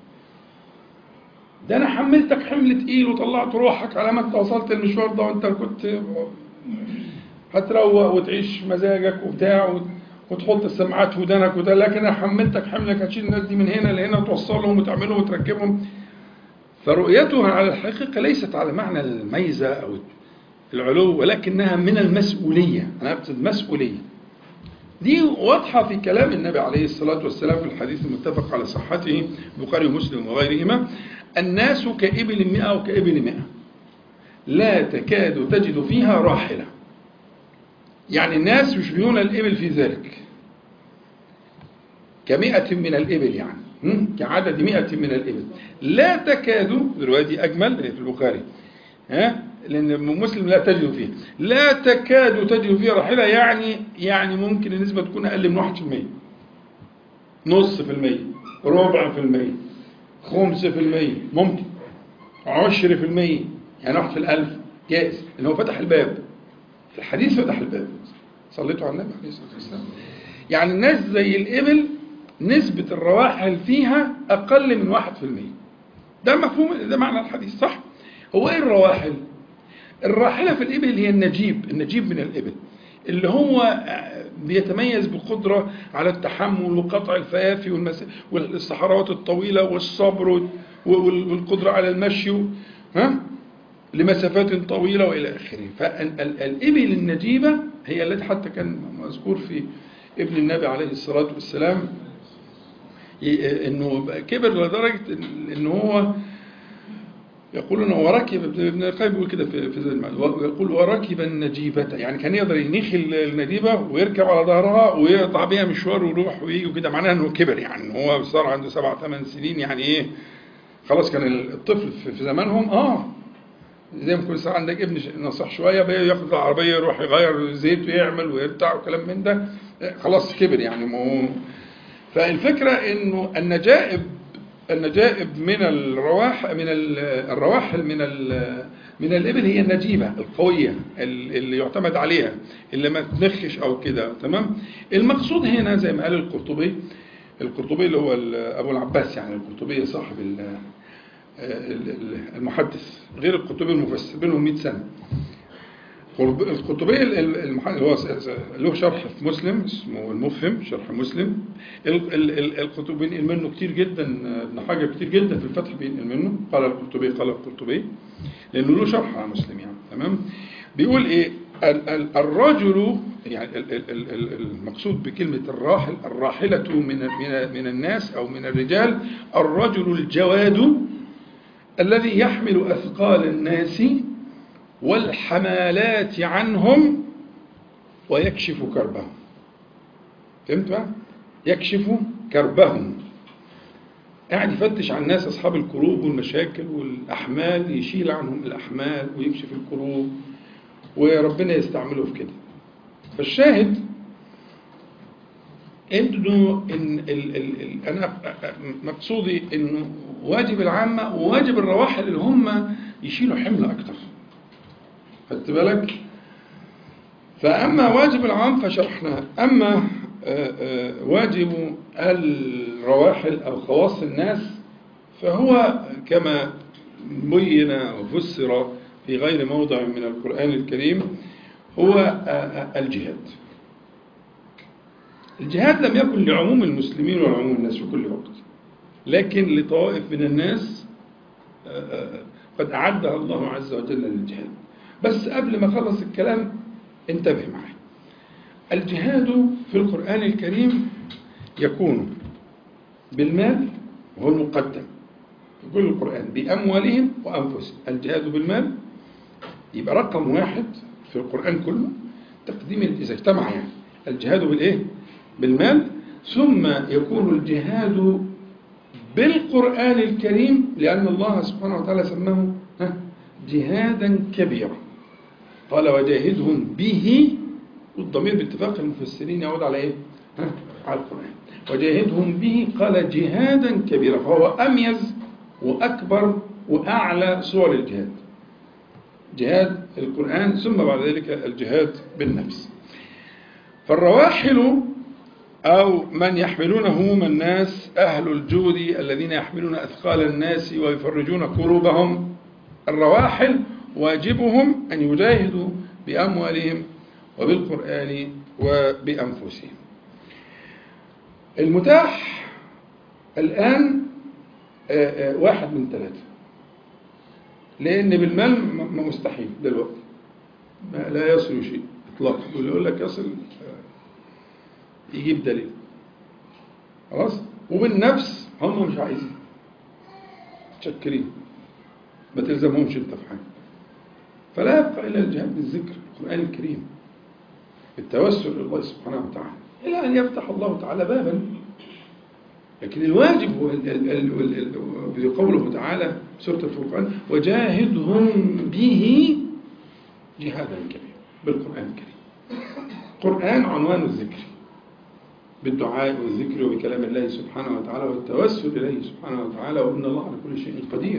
ده انا حملتك حمل تقيل وطلعت روحك على ما انت وصلت المشوار ده وانت كنت هتروق وتعيش مزاجك وبتاع وتحط السماعات في ودانك وده لكن انا حملتك حملك هتشيل الناس دي من هنا لهنا وتوصلهم وتعملهم وتركبهم فرؤيتها على الحقيقة ليست على معنى الميزة أو العلو ولكنها من المسؤولية أنا أقصد مسؤولية دي واضحة في كلام النبي عليه الصلاة والسلام في الحديث المتفق على صحته البخاري ومسلم وغيرهما الناس كإبل مئة وكإبل مئة لا تكاد تجد فيها راحلة يعني الناس يشبهون الإبل في ذلك كمئة من الإبل يعني كعدد مئة من الإبل لا تكاد الرواية دي أجمل في البخاري ها لأن مسلم لا تجد فيه لا تكاد تجد فيه راحلة يعني يعني ممكن النسبة تكون أقل من 1% نص في المية ربع في المية خمس في المية ممكن عشر في المية يعني واحد في الألف جائز إن هو فتح الباب في الحديث فتح الباب صليتوا على النبي عليه الصلاة والسلام يعني الناس زي الإبل نسبة الرواحل فيها أقل من واحد في المية ده مفهوم ده معنى الحديث صح هو إيه الرواحل الراحلة في الإبل هي النجيب النجيب من الإبل اللي هو بيتميز بقدرة على التحمل وقطع الفيافي والمس... والصحراوات الطويلة والصبر وال- والقدرة على المشي ها لمسافات طويلة وإلى آخره فالإبل النجيبة هي التي حتى كان مذكور في ابن النبي عليه الصلاة والسلام ي- انه كبر لدرجة إن- ان هو يقول انه وركب ابن القيم بيقول كده في في زي المعنى يقول وركب النجيبة يعني كان يقدر ينخي النجيبة ويركب على ظهرها ويقطع بيها مشوار ويروح ويجي وكده معناها انه كبر يعني ان هو صار عنده سبع ثمان سنين يعني ايه خلاص كان الطفل في في زمانهم اه زي ما كل ساعه عندك ابن ش- نصح شويه بقى ياخد العربيه يروح يغير زيت ويعمل ويرتع وكلام من ده آه، خلاص كبر يعني ما هو فالفكره انه النجائب النجائب من الرواح من ال- الرواحل من ال- من الابل هي النجيبه القويه ال- اللي يعتمد عليها اللي ما تنخش او كده تمام المقصود هنا زي ما قال القرطبي القرطبي اللي هو ال- ابو العباس يعني القرطبي صاحب ال- ال- ال- المحدث غير القرطبي المفسر بينهم 100 سنه قرب- القرطبي ال- ال- المحدث هو س- س- له شرح في مسلم اسمه المفهم شرح مسلم ال- ال- ال- القرطبي بينقل منه كتير جدا ابن حجر كتير جدا في الفتح بينقل منه قال القرطبي قال القرطبي لانه له شرح على مسلم يعني تمام بيقول ايه ال- ال- الرجل يعني ال- ال- ال- ال- المقصود بكلمة الراحل الراحلة من من من الناس أو من الرجال الرجل الجواد الذي يحمل أثقال الناس والحمالات عنهم ويكشف كربهم فهمت بقى؟ يكشف كربهم قاعد يفتش عن الناس أصحاب الكروب والمشاكل والأحمال يشيل عنهم الأحمال ويكشف الكروب وربنا يستعمله في كده فالشاهد انه ان ال ال ال انا مقصودي انه واجب العامه وواجب الرواحل اللي هم يشيلوا حمل اكتر خدت بالك فاما واجب العام فشرحناه اما آه، آه، واجب الرواحل او خواص الناس فهو كما بين وفسر في غير موضع من القران الكريم هو آه، آه، الجهاد الجهاد لم يكن لعموم المسلمين وعموم الناس في كل وقت لكن لطوائف من الناس آه، آه، قد أعدها الله عز وجل للجهاد بس قبل ما أخلص الكلام انتبه معي الجهاد في القرآن الكريم يكون بالمال وهو المقدم في كل القرآن بأموالهم وأنفسهم الجهاد بالمال يبقى رقم واحد في القرآن كله تقديم إذا اجتمع يعني الجهاد بالإيه؟ بالمال ثم يكون الجهاد بالقرآن الكريم لأن الله سبحانه وتعالى سماه ها، جهادا كبيرا قال وجاهدهم به والضمير باتفاق المفسرين يعود على ايه؟ ها؟ على القرآن وجاهدهم به قال جهادا كبيرا فهو أميز وأكبر وأعلى صور الجهاد جهاد القرآن ثم بعد ذلك الجهاد بالنفس فالرواحل أو من يحملون هموم الناس أهل الجود الذين يحملون أثقال الناس ويفرجون كروبهم الرواحل واجبهم أن يجاهدوا بأموالهم وبالقرآن وبأنفسهم المتاح الآن آه، آه، واحد من ثلاثة لأن بالمال م- م- مستحيل دلوقتي ما لا يصل شيء إطلاقا واللي يقول لك يصل آه، يجيب دليل خلاص وبالنفس هم مش عايزين متشكرين ما تلزمهمش انت في حاجه فلا يبقى الا الجهاد بالذكر القران الكريم بالتوسل الى الله سبحانه وتعالى الى ان يفتح الله تعالى بابا لكن الواجب هو ال- ال- ال- ال- ال- قوله تعالى في سوره الفرقان وجاهدهم به جهادا كبيرا بالقران الكريم القران عنوان الذكر بالدعاء والذكر وبكلام الله سبحانه وتعالى والتوسل إليه سبحانه وتعالى وإن الله على كل شيء قدير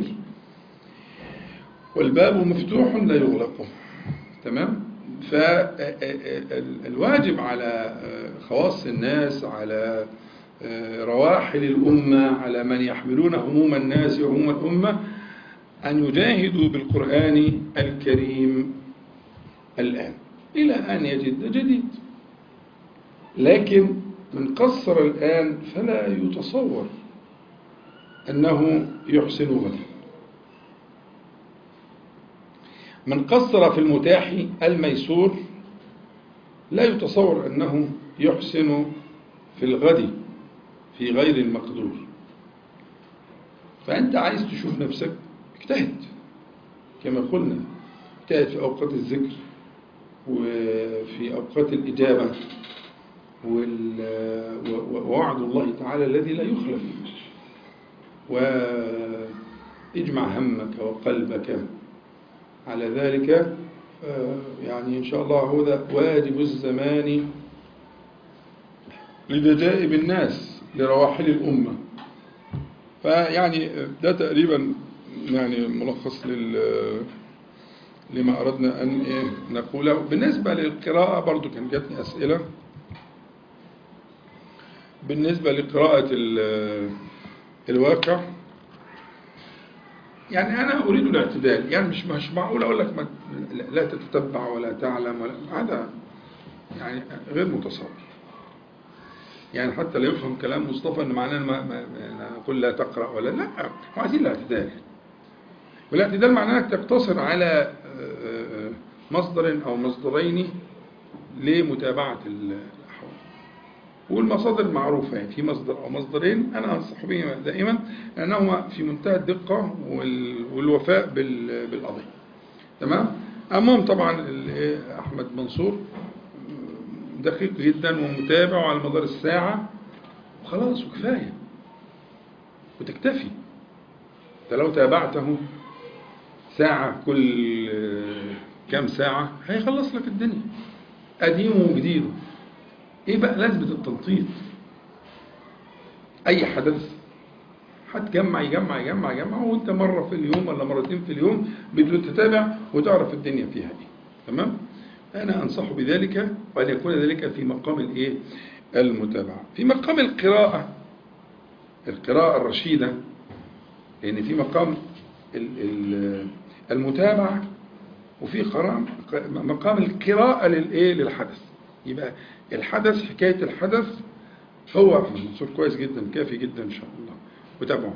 والباب مفتوح لا يغلق تمام فالواجب على خواص الناس على آه، رواحل الأمة على من يحملون هموم الناس وهموم الأمة أن يجاهدوا بالقرآن الكريم الآن إلى أن يجد جديد لكن من قصر الآن فلا يتصور أنه يحسن غدا من قصر في المتاح الميسور لا يتصور أنه يحسن في الغد في غير المقدور فأنت عايز تشوف نفسك اجتهد كما قلنا اجتهد في أوقات الذكر وفي أوقات الإجابة وال- و- ووعد الله تعالى الذي لا يخلف واجمع همك وقلبك على ذلك آه، يعني إن شاء الله هذا واجب الزمان لدجائب الناس لرواحل الأمة فيعني ده تقريبا يعني ملخص لل لما أردنا أن إيه نقوله بالنسبة للقراءة برضو كان جاتني أسئلة بالنسبة لقراءة ال- الواقع يعني أنا أريد الاعتدال يعني مش مش معقول أقول لك ما لا تتتبع ولا تعلم ولا هذا يعني غير متصور يعني حتى لا يفهم كلام مصطفى ان معناه ما ما ما نقول لا تقرا ولا لا هو عايزين الاعتدال والاعتدال معناه انك تقتصر على آه، مصدر او مصدرين لمتابعه الاحوال والمصادر معروفه يعني في مصدر او مصدرين انا انصح بهما دائما لانهما في منتهى الدقه وال- والوفاء بال- بالقضيه تمام المهم طبعا ال- احمد منصور دقيق جدا ومتابع على مدار الساعة وخلاص وكفاية وتكتفي انت لو تابعته ساعة كل كام ساعة هيخلص لك الدنيا قديمه وجديده ايه بقى لازمة التنطيط اي حدث هتجمع يجمع يجمع يجمع وانت مرة في اليوم ولا مرتين في اليوم بتتابع وتعرف الدنيا فيها ايه تمام أنا أنصح بذلك وأن يكون ذلك في مقام الإيه؟ المتابعة في مقام القراءة القراءة الرشيدة لأن في مقام ال- ال- المتابعة وفي قراءة مقام القراءة للإيه؟ للحدث يبقى الحدث حكاية الحدث هو منصور كويس جدا كافي جدا إن شاء الله وتابعه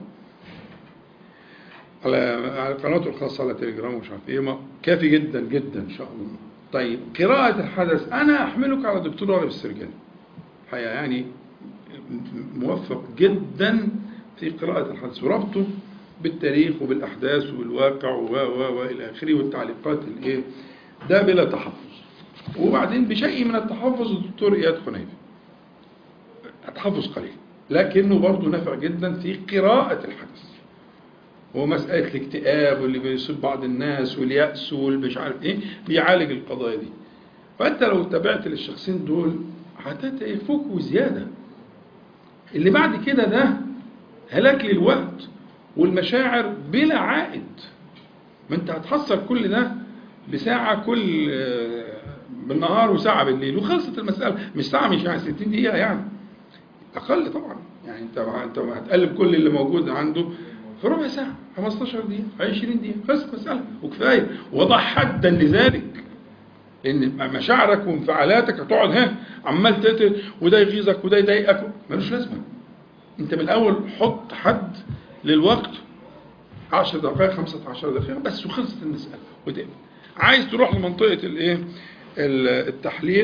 على على قناته الخاصة على تليجرام ومش عارف ايه ما- كافي جدا جدا ان شاء الله طيب قراءة الحدث انا احملك على دكتور راغب السرجاني الحقيقة يعني موفق جدا في قراءة الحدث وربطه بالتاريخ وبالاحداث وبالواقع و و والى اخره والتعليقات الايه ده بلا تحفظ وبعدين بشيء من التحفظ الدكتور اياد خنيفي تحفظ قليل لكنه برضه نافع جدا في قراءة الحدث ومسألة الاكتئاب واللي بيصيب بعض الناس واليأس والمش عارف ايه بيعالج القضايا دي فأنت لو تابعت للشخصين دول هتفوق وزيادة اللي بعد كده ده هلاك للوقت والمشاعر بلا عائد ما انت هتحصل كل ده بساعة كل آه، بالنهار وساعة بالليل وخلصت المسألة مش ساعة مش يعني 60 دقيقة يعني أقل طبعا يعني انت انت هتقلب كل اللي موجود عنده في ربع ساعة 15 دقيقة 20 دقيقة خلصت مسألة وكفاية وضع حدا لذلك لأن مشاعرك وانفعالاتك هتقعد ها عمال تقتل وده يغيظك وده يضايقك ملوش لازمة أنت من الأول حط حد للوقت 10 دقائق 15 دقيقة بس وخلصت المسألة وتقبل عايز تروح لمنطقة الايه ال- التحليل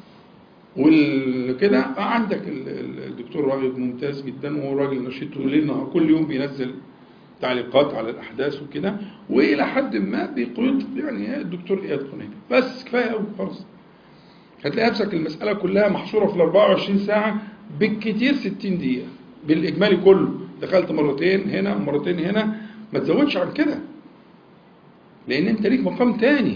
وكده عندك ال- ال- الدكتور راغب ممتاز جدا وهو راجل نشيط ليل نهار كل يوم بينزل تعليقات على الاحداث وكده والى حد ما بيقود يعني الدكتور اياد قنيبي بس كفايه قوي خلاص هتلاقي نفسك المساله كلها محصوره في ال 24 ساعه بالكتير 60 دقيقه بالاجمالي كله دخلت مرتين هنا ومرتين هنا ما تزودش عن كده لان انت ليك مقام تاني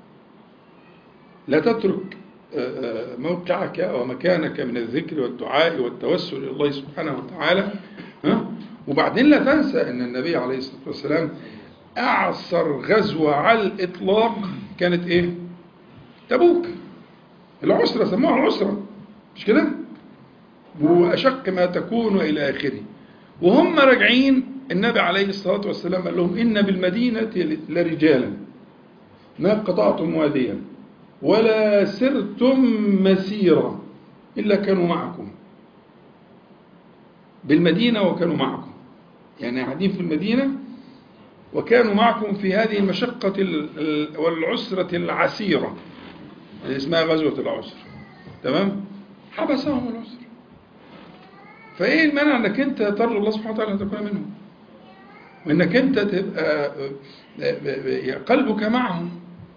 لا تترك آه، آه، موقعك ومكانك من الذكر والدعاء والتوسل الى الله سبحانه وتعالى ها وبعدين لا تنسى ان النبي عليه الصلاه والسلام اعصر غزوه على الاطلاق كانت ايه؟ تبوك العسره سموها العسره مش كده؟ وأشق ما تكون إلى آخره وهم راجعين النبي عليه الصلاة والسلام قال لهم إن بالمدينة لرجالا ما قطعتم واديا ولا سرتم مسيرا إلا كانوا معكم بالمدينة وكانوا معكم يعني قاعدين في المدينة وكانوا معكم في هذه المشقة والعسرة العسيرة اللي اسمها غزوة العسر تمام حبسهم العسر فايه المانع انك انت ترجو الله سبحانه وتعالى ان تكون منهم وانك انت تبقى قلبك معهم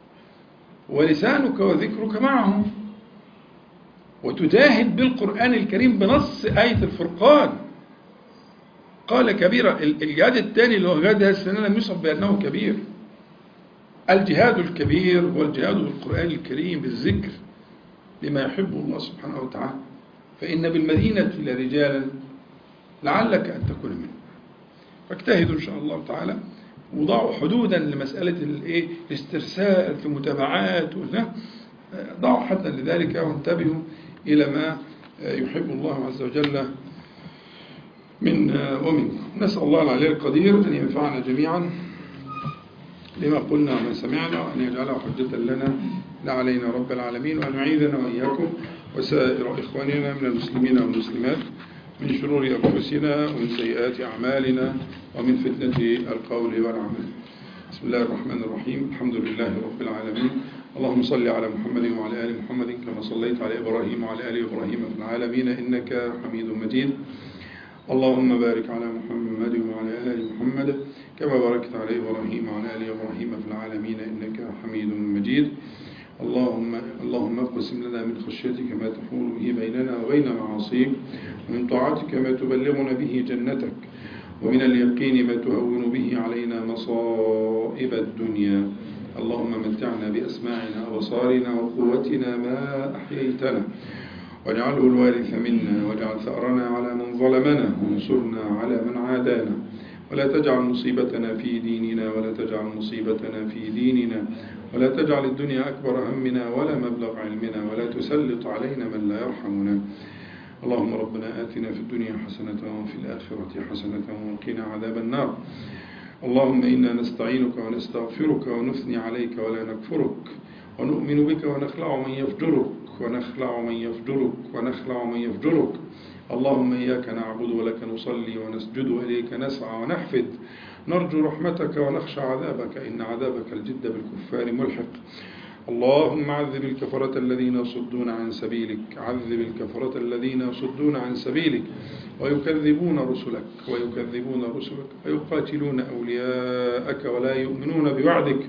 ولسانك وذكرك معهم وتجاهد بالقرآن الكريم بنص آية الفرقان قال كبيرة الجهاد الثاني اللي هو جهاد هذه السنة لم يوصف بأنه كبير الجهاد الكبير هو الجهاد بالقرآن الكريم بالذكر بما يحبه الله سبحانه وتعالى فإن بالمدينة لرجالا لعلك أن تكون منهم فاجتهدوا إن شاء الله تعالى وضعوا حدودا لمسألة الايه الاسترسال في متابعات ضعوا حدا لذلك وانتبهوا إلى ما يحب الله عز وجل من ومنكم نسأل الله العلي القدير أن ينفعنا جميعا لما قلنا وما سمعنا وأن يجعله حجة لنا لا علينا رب العالمين وأن يعيذنا وإياكم وسائر إخواننا من المسلمين والمسلمات من شرور أنفسنا ومن سيئات أعمالنا ومن فتنة القول والعمل بسم الله الرحمن الرحيم الحمد لله رب العالمين اللهم صل على محمد وعلى آل محمد كما صليت على إبراهيم وعلى آل إبراهيم في العالمين إنك حميد مجيد اللهم بارك على محمد وعلى آل محمد كما باركت على إبراهيم وعلى آل إبراهيم في العالمين إنك حميد مجيد اللهم اللهم اقسم لنا من خشيتك ما تحول به بيننا وبين معاصيك ومن طاعتك ما تبلغنا به جنتك ومن اليقين ما تهون به علينا مصائب الدنيا اللهم متعنا بأسماعنا وبصارنا وقوتنا ما أحييتنا واجعله الوارث منا واجعل ثأرنا على من ظلمنا وانصرنا على من عادانا ولا تجعل مصيبتنا في ديننا ولا تجعل مصيبتنا في ديننا ولا تجعل الدنيا أكبر همنا ولا مبلغ علمنا ولا تسلط علينا من لا يرحمنا اللهم ربنا آتنا في الدنيا حسنة وفي الآخرة حسنة وقنا عذاب النار اللهم إنا نستعينك ونستغفرك ونثني عليك ولا نكفرك ونؤمن بك ونخلع من يفجرك ونخلع من يفجرك ونخلع من يفجرك اللهم إياك نعبد ولك نصلي ونسجد وإليك نسعى ونحفد نرجو رحمتك ونخشى عذابك إن عذابك الجد بالكفار ملحق اللهم عذب الكفرة الذين يصدون عن سبيلك عذب الكفرة الذين يصدون عن سبيلك ويكذبون رسلك ويكذبون رسلك ويقاتلون أولياءك ولا يؤمنون بوعدك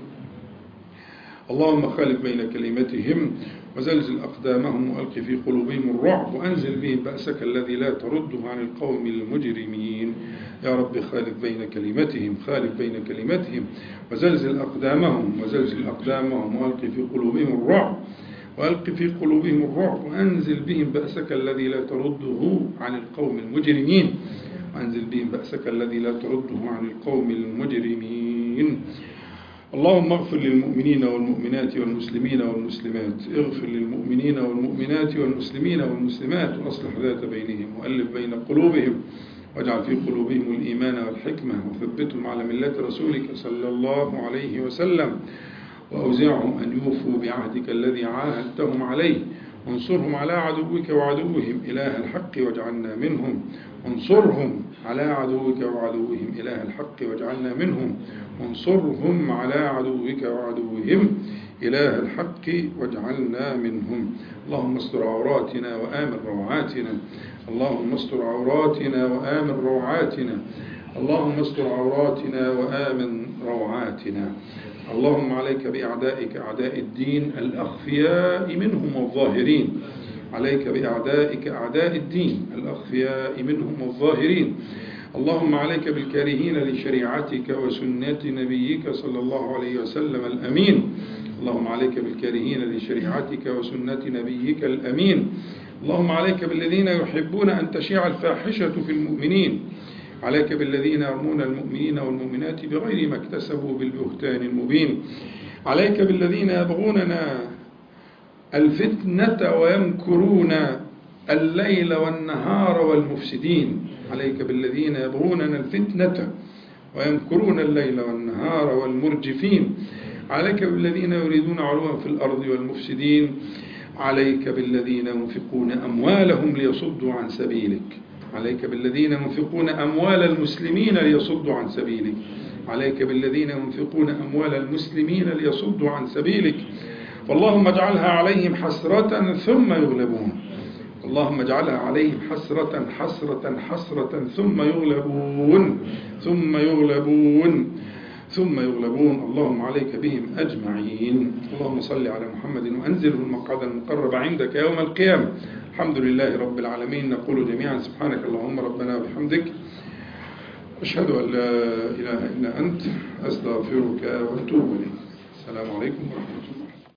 اللهم خالف بين كلمتهم وزلزل أقدامهم وألق في قلوبهم الرعب وأنزل بهم بأسك الذي لا ترده عن القوم المجرمين يا رب خالف بين كلمتهم خالف بين كلمتهم وزلزل أقدامهم وزلزل أقدامهم وألق في قلوبهم الرعب وألق في قلوبهم الرعب وأنزل بهم بأسك الذي لا ترده عن القوم المجرمين وأنزل بهم بأسك الذي لا ترده عن القوم المجرمين اللهم اغفر للمؤمنين والمؤمنات والمسلمين والمسلمات اغفر للمؤمنين والمؤمنات والمسلمين والمسلمات واصلح ذات بينهم وألف بين قلوبهم واجعل في قلوبهم الإيمان والحكمة وثبتهم على ملة رسولك صلى الله عليه وسلم وأوزعهم أن يوفوا بعهدك الذي عاهدتهم عليه وانصرهم على عدوك وعدوهم إله الحق واجعلنا منهم وانصرهم على عدوك وعدوهم إله الحق واجعلنا منهم وانصرهم على عدوك وعدوهم إله الحق واجعلنا منهم اللهم استر عوراتنا وآمن روعاتنا اللهم استر عوراتنا وآمن روعاتنا اللهم استر عوراتنا وآمن روعاتنا اللهم عليك بأعدائك أعداء الدين الأخفياء منهم والظاهرين عليك بأعدائك أعداء الدين الأخفياء منهم والظاهرين اللهم عليك بالكارهين لشريعتك وسنة نبيك صلى الله عليه وسلم الأمين اللهم عليك بالكارهين لشريعتك وسنة نبيك الأمين اللهم عليك بالذين يحبون أن تشيع الفاحشة في المؤمنين عليك بالذين يرمون المؤمنين والمؤمنات بغير ما اكتسبوا بالبهتان المبين عليك بالذين يبغوننا الفتنة ويمكرون الليل والنهار والمفسدين عليك بالذين يبغوننا الفتنة ويمكرون الليل والنهار والمرجفين عليك بالذين يريدون علوا في الأرض والمفسدين عليك بالذين ينفقون أموالهم ليصدوا عن سبيلك عليك بالذين ينفقون أموال المسلمين ليصدوا عن سبيلك عليك بالذين ينفقون أموال المسلمين ليصدوا عن سبيلك اللهم اجعلها عليهم حسرة ثم يغلبون اللهم اجعلها عليهم حسرة حسرة حسرة ثم يغلبون ثم يغلبون ثم يغلبون اللهم عليك بهم أجمعين اللهم صل على محمد وأنزله المقعد المقرب عندك يوم القيامة الحمد لله رب العالمين نقول جميعا سبحانك اللهم ربنا وبحمدك أشهد أن لا إله إلا أنت أستغفرك وأتوب إليك السلام عليكم ورحمة الله